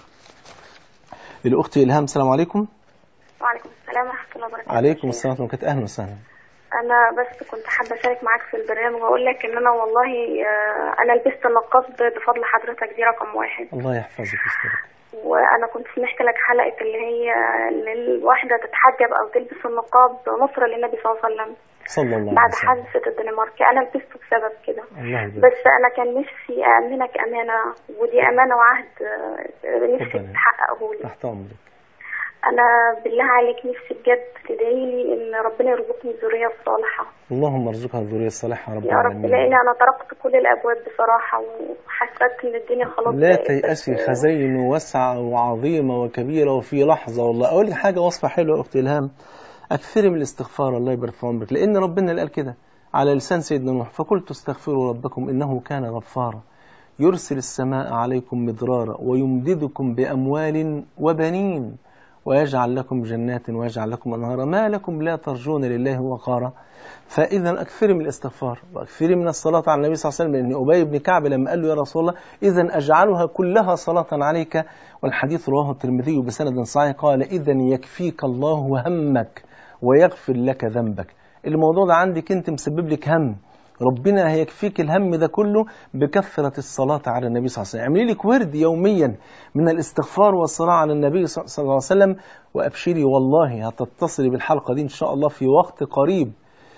الاخت الهام السلام عليكم وعليكم السلام ورحمة الله وبركاته عليكم السلام ورحمه الله اهلا وسهلا أنا بس كنت حابة أشارك معاك في البرنامج وأقول لك إن أنا والله آه، أنا لبست النقاب بفضل حضرتك دي رقم واحد الله يحفظك ويسترك وأنا كنت سمعت لك حلقة اللي هي إن الواحدة تتحجب أو تلبس النقاب نصرة للنبي صلى الله عليه وسلم صلى الله بعد عليه وسلم حادثة الدنمارك أنا لبسته بسبب كده الله يبارك بس أنا كان نفسي أأمنك أمانة ودي أمانة وعهد آه، نفسي اتفضل. تحققه لي تحت امرك أنا بالله عليك نفسي بجد تدعي لي إن ربنا يرزقني الذرية الصالحة اللهم ارزقها الذريه الصالحه يا رب يا رب العالمين لان انا طرقت كل الابواب بصراحه وحسيت ان الدنيا خلاص لا بقت- تيأسي خزين واسعة وعظيمة وكبيرة وفي لحظة والله أقول لك حاجة وصفة حلوة يا أختي إلهام أكثري من الاستغفار الله يبارك في عمرك لأن ربنا اللي قال كده على لسان سيدنا نوح فقلت استغفروا ربكم إنه كان غفارا يرسل السماء عليكم مدرارا ويمددكم بأموال وبنين ويجعل لكم جنات ويجعل لكم أنهارا ما لكم لا ترجون لله وقارا فإذا أكثري من الاستغفار وأكثري من الصلاة على النبي صلى الله عليه وسلم لأن أبي بن كعب لما قال له يا رسول الله إذا أجعلها كلها صلاة عليك والحديث رواه الترمذي بسند صحيح قال إذا يكفيك الله همك ويغفر لك ذنبك الموضوع ده عندك أنت مسبب لك هم ربنا هيكفيك الهم ده كله بكثرة الصلاة على النبي صلى الله عليه وسلم اعملي لك ورد يوميا من الاستغفار والصلاة على النبي صلى الله عليه وسلم وأبشري والله هتتصلي بالحلقة دي إن شاء الله في وقت قريب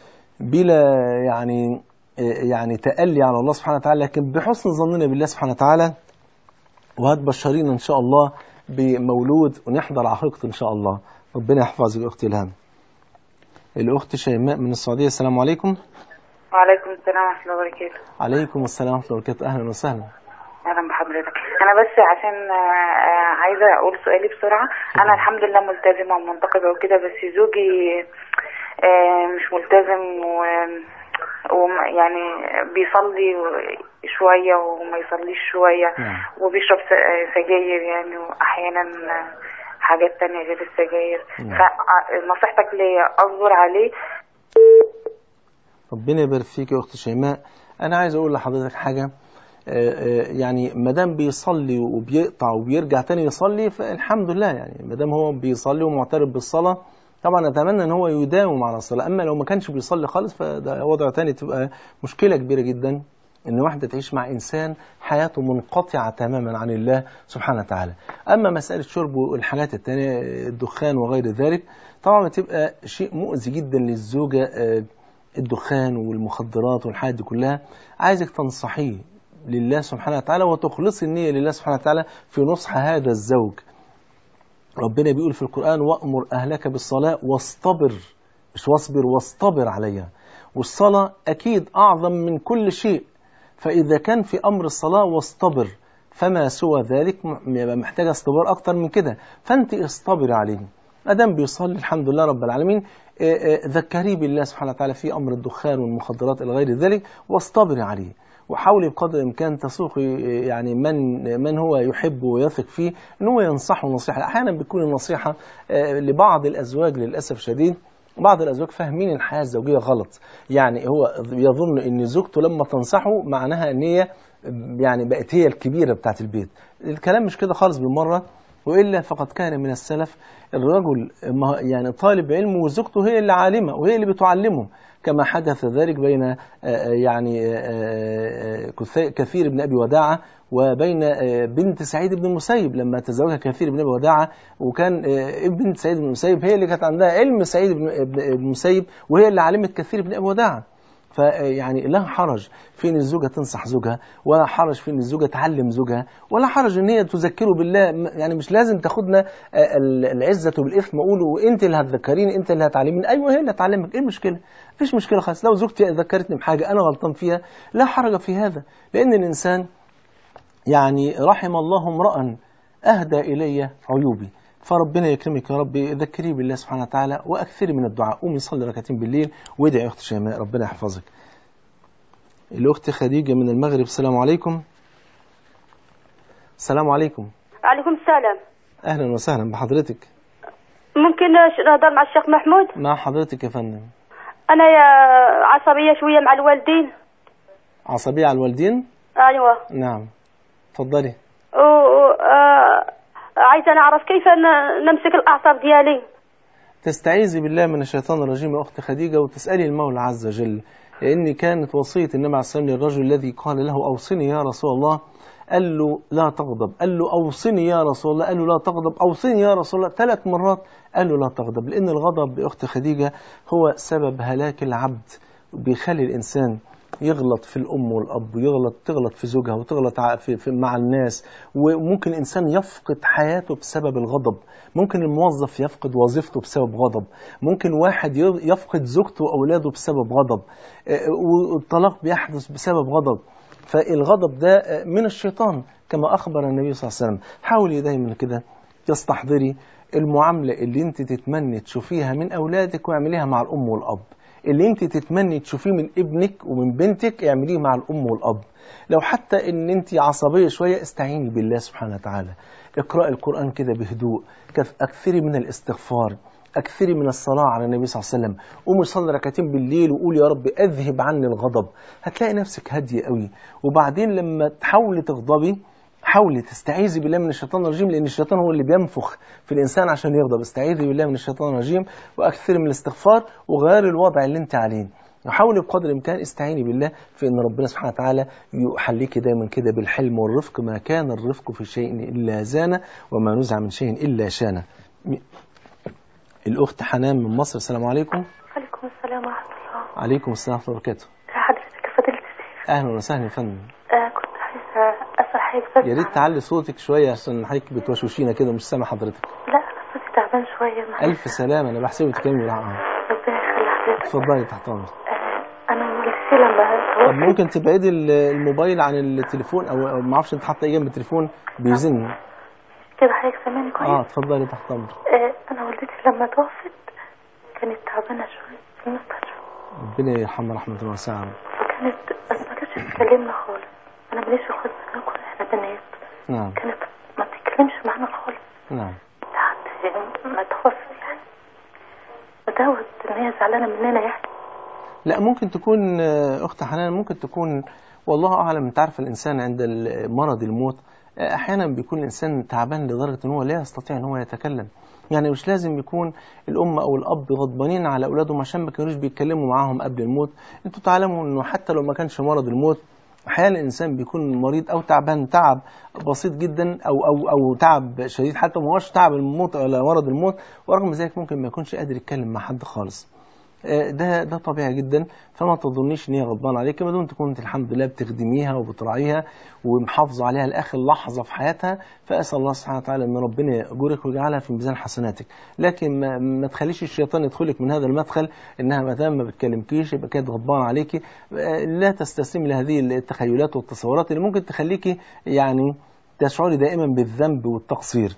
بلا يعني يعني تألي على الله سبحانه وتعالى لكن بحسن ظننا بالله سبحانه وتعالى وهتبشرينا إن شاء الله بمولود ونحضر عقيقته إن شاء الله ربنا يحفظك يا أختي إلهام الأخت شيماء من السعودية السلام عليكم وعليكم السلام ورحمة الله وبركاته عليكم السلام ورحمة الله وبركاته أهلا وسهلا أهلا بحضرتك أنا بس عشان آه، آه، عايزة أقول سؤالي بسرعة أنا الحمد لله ملتزمة ومنتقبة وكده بس زوجي آه، مش ملتزم و وم- يعني بيصلي شوية وما يصليش شوية نعم. وبيشرب س- سجاير يعني وأحيانا حاجات تانية غير السجاير نعم. فنصيحتك ليا أصبر عليه ربنا يبارك فيك يا اخت شيماء انا عايز اقول لحضرتك حاجه آه، آه، يعني ما دام بيصلي وبيقطع وبيرجع تاني يصلي فالحمد لله يعني ما دام هو بيصلي ومعترف بالصلاه طبعا اتمنى ان هو يداوم على الصلاه اما لو ما كانش بيصلي خالص فده وضع تاني تبقى مشكله كبيره جدا ان واحده تعيش مع انسان حياته منقطعه تماما عن الله سبحانه وتعالى اما مساله شرب والحاجات التانية الدخان وغير ذلك طبعا بتبقى شيء مؤذي جدا للزوجه آه، الدخان والمخدرات والحاجات دي كلها عايزك تنصحيه لله سبحانه وتعالى وتخلصي النية لله سبحانه وتعالى في نصح هذا الزوج ربنا بيقول في القرآن وأمر أهلك بالصلاة واصطبر مش واصبر واصطبر عليها والصلاة أكيد أعظم من كل شيء فإذا كان في أمر الصلاة واصطبر فما سوى ذلك م- يبقى محتاج اصطبار أكتر من كده فأنت اصطبر عليه أدم بيصلي الحمد لله رب العالمين آه، آه، ذكريه بالله سبحانه وتعالى في أمر الدخان والمخدرات إلى غير ذلك واصطبري عليه وحاولي بقدر الإمكان تسوقي آه، يعني من من هو يحب ويثق فيه ان هو ينصحه نصيحة أحيانا بتكون النصيحة آه، لبعض الأزواج للأسف شديد بعض الأزواج فاهمين الحياة الزوجية غلط يعني هو يظن ان زوجته لما تنصحه معناها ان هي يعني بقت هي الكبيرة بتاعت البيت الكلام مش كده خالص بالمرة وإلا فقد كان من السلف الرجل ما- يعني طالب علم وزوجته هي اللي عالمة وهي اللي بتعلمه كما حدث ذلك بين آه، آه، يعني آه، آه، كثي- كثير بن أبي وداعة وبين آه، بنت سعيد بن المسيب لما تزوجها كثير بن أبي وداعة وكان آه، بنت سعيد بن المسيب هي اللي كانت عندها علم سعيد بن بن المسيب وهي اللي علمت كثير بن أبي وداعة فيعني لا حرج في ان الزوجه تنصح زوجها ولا حرج في ان الزوجه تعلم زوجها ولا حرج ان هي تذكره بالله م- يعني مش لازم تاخدنا آه، ال- العزه بالاثم اقوله انت اللي هتذكريني انت اللي هتعلميني ايوه هي اللي هتعلمك ايه المشكله مفيش مشكله خالص لو زوجتي ذكرتني بحاجه انا غلطان فيها لا حرج في هذا لان الانسان يعني رحم الله امرأ أهدى إلي عيوبي فربنا يكرمك يا رب ذكري بالله سبحانه وتعالى وأكثري من الدعاء قومي صلي ركعتين بالليل وادعي يا أخت شيماء ربنا يحفظك الأخت خديجة من المغرب السلام عليكم السلام عليكم عليكم السلام أهلا وسهلا بحضرتك ممكن نهضر مع الشيخ محمود مع حضرتك يا فندم انا يا عصبيه شويه مع الوالدين عصبية على الوالدين ايوه نعم اتفضلي و... و... آه... عايزه نعرف كيف ن... نمسك الاعصاب ديالي تستعيذي بالله من الشيطان الرجيم يا أخت خديجة وتسألي المولى عز وجل لأن كانت وصية النبي عليه الصلاة والسلام للرجل الذي قال له أوصني يا رسول الله قال له لا تغضب قال له أوصني يا رسول الله قال له لا تغضب أوصني يا رسول الله ثلاث مرات قال له لا تغضب لأن الغضب يا أخت خديجة هو سبب هلاك العبد بيخلي الإنسان يغلط في الأم والأب ويغلط تغلط في زوجها وتغلط ع- في في مع الناس وممكن الإنسان يفقد حياته بسبب الغضب ممكن الموظف يفقد وظيفته بسبب غضب ممكن واحد ي- يفقد زوجته وأولاده بسبب غضب آه، والطلاق بيحدث بسبب غضب فالغضب ده آه، من الشيطان كما أخبر النبي صلى الله عليه وسلم حاولي دايما كده تستحضري المعاملة اللي انت تتمني تشوفيها من أولادك واعمليها مع الأم والأب اللي انت تتمني تشوفيه من ابنك ومن بنتك اعمليه مع الأم والأب لو حتى ان انت عصبية شوية استعيني بالله سبحانه وتعالى اقرأ القرآن كده بهدوء كف- اكثري من الاستغفار اكثري من الصلاة على النبي صلى الله عليه وسلم قومي صلي ركعتين بالليل وقولي يا رب اذهب عني الغضب هتلاقي نفسك هادية قوي وبعدين لما تحاولي تغضبي حاولي تستعيذي بالله من الشيطان الرجيم لان الشيطان هو اللي بينفخ في الانسان عشان يغضب استعيذي بالله من الشيطان الرجيم واكثري من الاستغفار وغيري الوضع اللي انت عليه وحاولي بقدر الامكان استعيني بالله في ان ربنا سبحانه وتعالى يحليك دايما كده بالحلم والرفق ما كان الرفق في شيء الا زانه وما نزع من شيء الا شانه م- الاخت حنان من مصر السلام عليكم عليكم السلام ورحمه الله عليكم السلام ورحمه الله وبركاته حضرتك فضيله الشيخ اهلا وسهلا يا فندم آه كنت عايزه اسال حضرتك بس يا ريت تعلي صوتك شويه عشان حضرتك بتوشوشينا كده مش سامع حضرتك لا انا صوتي تعبان شويه معلش الف سلامه انا بحسبك بتتكلمي بالعقل ربنا يخلي حضرتك اتفضلي تحت امرك آه انا والدتي لما طب توفت ممكن تبعدي ال- الموبايل عن التليفون او أو ما اعرفش انت حاطه ايه جنب التليفون بيزن كده حضرتك سامعني كويس اه اتفضلي تحت امرك آه انا والدتي لما توفت كانت تعبانه شويه في المستشفى ربنا يرحمها رحمة واسعة فكانت بس ما كانتش بتكلمنا خالص انا ماليش في اخوات بناكل احنا بنات نعم كانت ما بتتكلمش معانا خالص نعم لحد ما توفى يعني ودوت ان هي زعلانه مننا يعني لا ممكن تكون آه، أخت حنان ممكن تكون والله أعلم أنت عارف الإنسان عند ال- مرض الموت آه، أحيانا بيكون الإنسان تعبان لدرجة أن هو لا يستطيع أن هو يتكلم يعني مش لازم يكون الأم أو الأب غضبانين على أولادهم عشان ما كانوش بيتكلموا معاهم قبل الموت أنتوا تعلموا أنه حتى لو ما كانش مرض الموت احيانا الانسان بيكون مريض او تعبان تعب بسيط جدا او او او تعب شديد حتى ما هوش تعب الموت ولا مرض الموت ورغم ذلك ممكن ما يكونش قادر يتكلم مع حد خالص آه، ده ده طبيعي جدا فما تظنيش ان هي غضبانه عليك ما دمت كنت الحمد لله بتخدميها وبتراعيها ومحافظه عليها لاخر لحظه في حياتها فاسال الله سبحانه وتعالى ان ربنا ياجرك ويجعلها في ميزان حسناتك لكن ما, ما تخليش الشيطان يدخلك من هذا المدخل انها ما دام ما بتكلمكيش يبقى كانت غضبانه عليكي آه، لا تستسلمي لهذه التخيلات والتصورات اللي ممكن تخليكي يعني تشعري دائما بالذنب والتقصير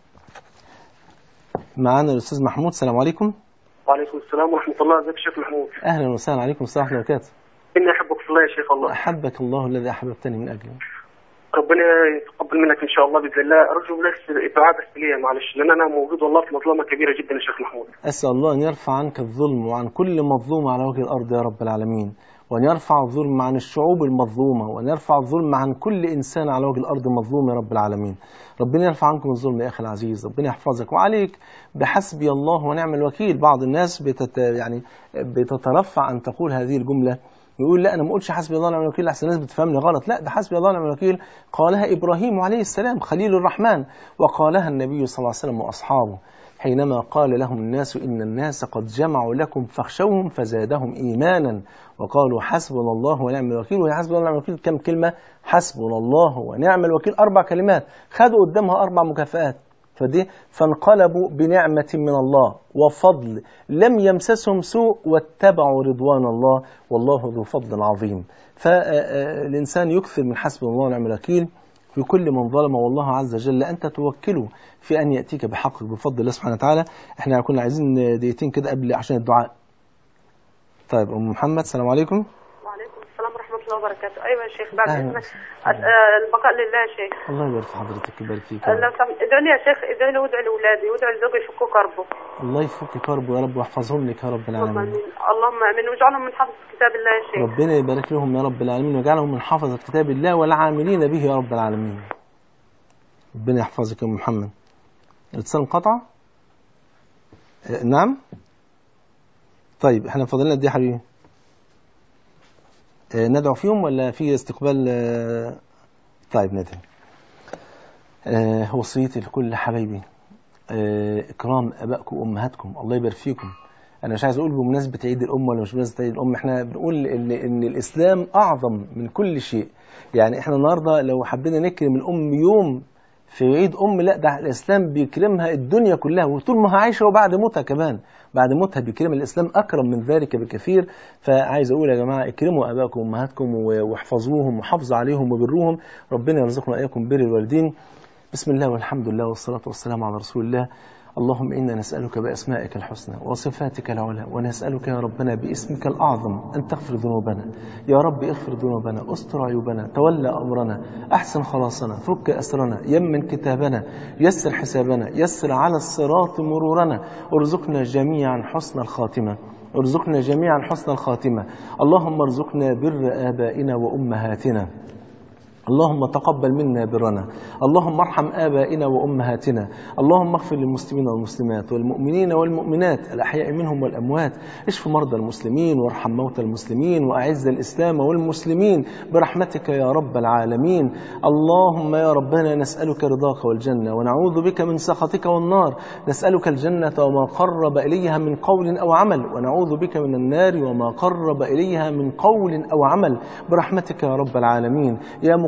معانا الاستاذ محمود السلام عليكم وعليكم السلام ورحمة الله ازيك يا شيخ محمود اهلا وسهلا عليكم السلام ورحمه الله وبركاته إني أحبك في الله يا شيخ الله احبك الله الذي احببتني من اجله ربنا يتقبل منك إن شاء الله بإذن الله أرجو بس الدعاء بس ليا معلش لأن أنا موجود والله في مظلمة كبيرة جدا يا شيخ محمود أسأل الله أن يرفع عنك الظلم وعن كل مظلوم على وجه الأرض يا رب العالمين وأن يرفع الظلم عن الشعوب المظلومة وأن يرفع الظلم عن كل إنسان على وجه الأرض مظلوم يا رب العالمين ربنا يرفع عنكم الظلم يا أخي العزيز ربنا يحفظك وعليك بحسبي الله ونعم الوكيل بعض الناس بتت يعني بتترفع أن تقول هذه الجملة يقول لا انا ما اقولش حسبي الله ونعم الوكيل احسن الناس بتفهمني غلط لا ده حسبي الله ونعم الوكيل قالها ابراهيم عليه السلام خليل الرحمن وقالها النبي صلى الله عليه وسلم واصحابه حينما قال لهم الناس ان الناس قد جمعوا لكم فاخشوهم فزادهم ايمانا وقالوا حسبنا الله ونعم الوكيل وهي حسبنا الله ونعم الوكيل كم كلمه حسبنا الله ونعم الوكيل اربع كلمات خدوا قدامها اربع مكافآت فدي فانقلبوا بنعمة من الله وفضل لم يمسسهم سوء واتبعوا رضوان الله والله ذو فضل عظيم فالإنسان يكثر من حسب الله ونعم الوكيل في كل من ظلم والله عز وجل أنت توكله في أن يأتيك بحقك بفضل الله سبحانه وتعالى احنا كنا عايزين دقيقتين كده قبل عشان الدعاء طيب أم محمد السلام عليكم وعليكم السلام ورحمة الله وبركاته أيوة يا شيخ بعد أهلا إذنك وسهلا. أس- آه، البقاء لله يا شيخ الله يبارك في حضرتك يبارك فيك لو سمحت ادعوا لي يا شيخ ادعوا لي وادعوا لأولادي وادعوا لزوجي يفكوا كربه الله يفك كربه يا رب ويحفظهم لك يا رب اللهم العالمين آمين اللهم آمين واجعلهم من حفظ كتاب الله يا شيخ ربنا يبارك لهم يا رب العالمين ويجعلهم من حفظة كتاب الله والعاملين به يا رب العالمين ربنا يحفظك يا أم محمد الاتصال انقطع آه، نعم طيب احنا فاضلنا قد ايه يا حبيبي آه، ندعو فيهم ولا في استقبال آه، طيب ندعو آه، وصيتي لكل حبايبي آه، اكرام ابائكم وامهاتكم الله يبارك فيكم انا مش عايز اقول بمناسبه عيد الام ولا مش بمناسبه عيد الام احنا بنقول ان ان الاسلام اعظم من كل شيء يعني احنا النهارده لو حبينا نكرم الام يوم في عيد ام لا ده الاسلام بيكرمها الدنيا كلها وطول ما هي عايشه وبعد موتها كمان بعد موتها بيكرم الاسلام اكرم من ذلك بكثير فعايز اقول يا جماعه اكرموا ابائكم وامهاتكم و- واحفظوهم وحافظوا عليهم وبروهم ربنا يرزقنا اياكم بر الوالدين بسم الله والحمد لله والصلاة والسلام على رسول الله اللهم إنا نسألك بأسمائك الحسنى وصفاتك العلى ونسألك يا ربنا باسمك الأعظم أن تغفر ذنوبنا يا رب اغفر ذنوبنا استر عيوبنا تولى أمرنا أحسن خلاصنا فك أسرنا يمن كتابنا يسر حسابنا يسر على الصراط مرورنا ارزقنا جميعا حسن الخاتمة ارزقنا جميعا حسن الخاتمة اللهم ارزقنا بر آبائنا وأمهاتنا اللهم تقبل منا برنا اللهم ارحم آبائنا وأمهاتنا اللهم اغفر للمسلمين والمسلمات والمؤمنين والمؤمنات الأحياء منهم والأموات اشف مرضى المسلمين وارحم موتى المسلمين وأعز الإسلام والمسلمين برحمتك يا رب العالمين اللهم يا ربنا نسألك رضاك والجنة ونعوذ بك من سخطك والنار نسألك الجنة وما قرب إليها من قول أو عمل ونعوذ بك من النار وما قرب إليها من قول أو عمل برحمتك يا رب العالمين يا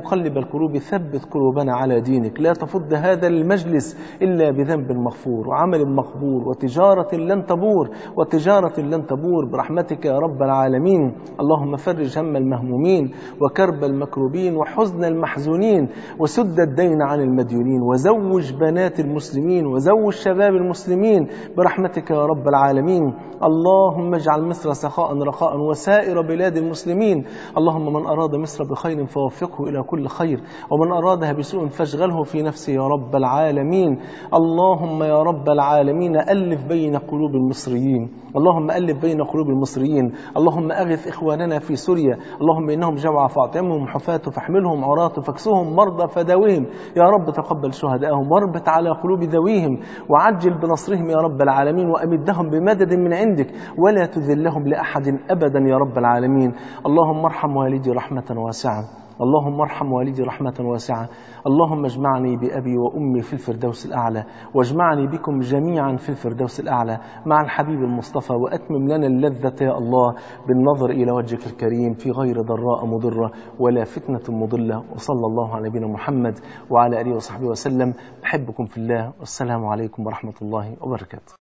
مقلب القلوب ثبت قلوبنا على دينك لا تفض هذا المجلس إلا بذنب مغفور وعمل مقبول وتجارة لن تبور وتجارة لن تبور برحمتك يا رب العالمين اللهم فرج هم المهمومين وكرب المكروبين وحزن المحزونين وسد الدين عن المديونين وزوج بنات المسلمين وزوج شباب المسلمين برحمتك يا رب العالمين اللهم اجعل مصر سخاء رخاء وسائر بلاد المسلمين اللهم من أراد مصر بخير فوفقه إلى كل خير ومن أرادها بسوء فاشغله في نفسه يا رب العالمين اللهم يا رب العالمين ألف بين قلوب المصريين اللهم ألف بين قلوب المصريين اللهم أغث إخواننا في سوريا اللهم إنهم جوع فاطعمهم حفاة فاحملهم عراة فاكسوهم مرضى فداوهم يا رب تقبل شهداءهم واربط على قلوب ذويهم وعجل بنصرهم يا رب العالمين وأمدهم بمدد من عندك ولا تذلهم لأحد أبدا يا رب العالمين اللهم ارحم والدي رحمة واسعة اللهم ارحم والدي رحمة واسعة اللهم اجمعني بأبي وأمي في الفردوس الأعلى واجمعني بكم جميعا في الفردوس الأعلى مع الحبيب المصطفى وأتمم لنا اللذة يا الله بالنظر إلى وجهك الكريم في غير ضراء مضرة ولا فتنة مضلة وصلى الله على نبينا محمد وعلى آله وصحبه وسلم أحبكم في الله والسلام عليكم ورحمة الله وبركاته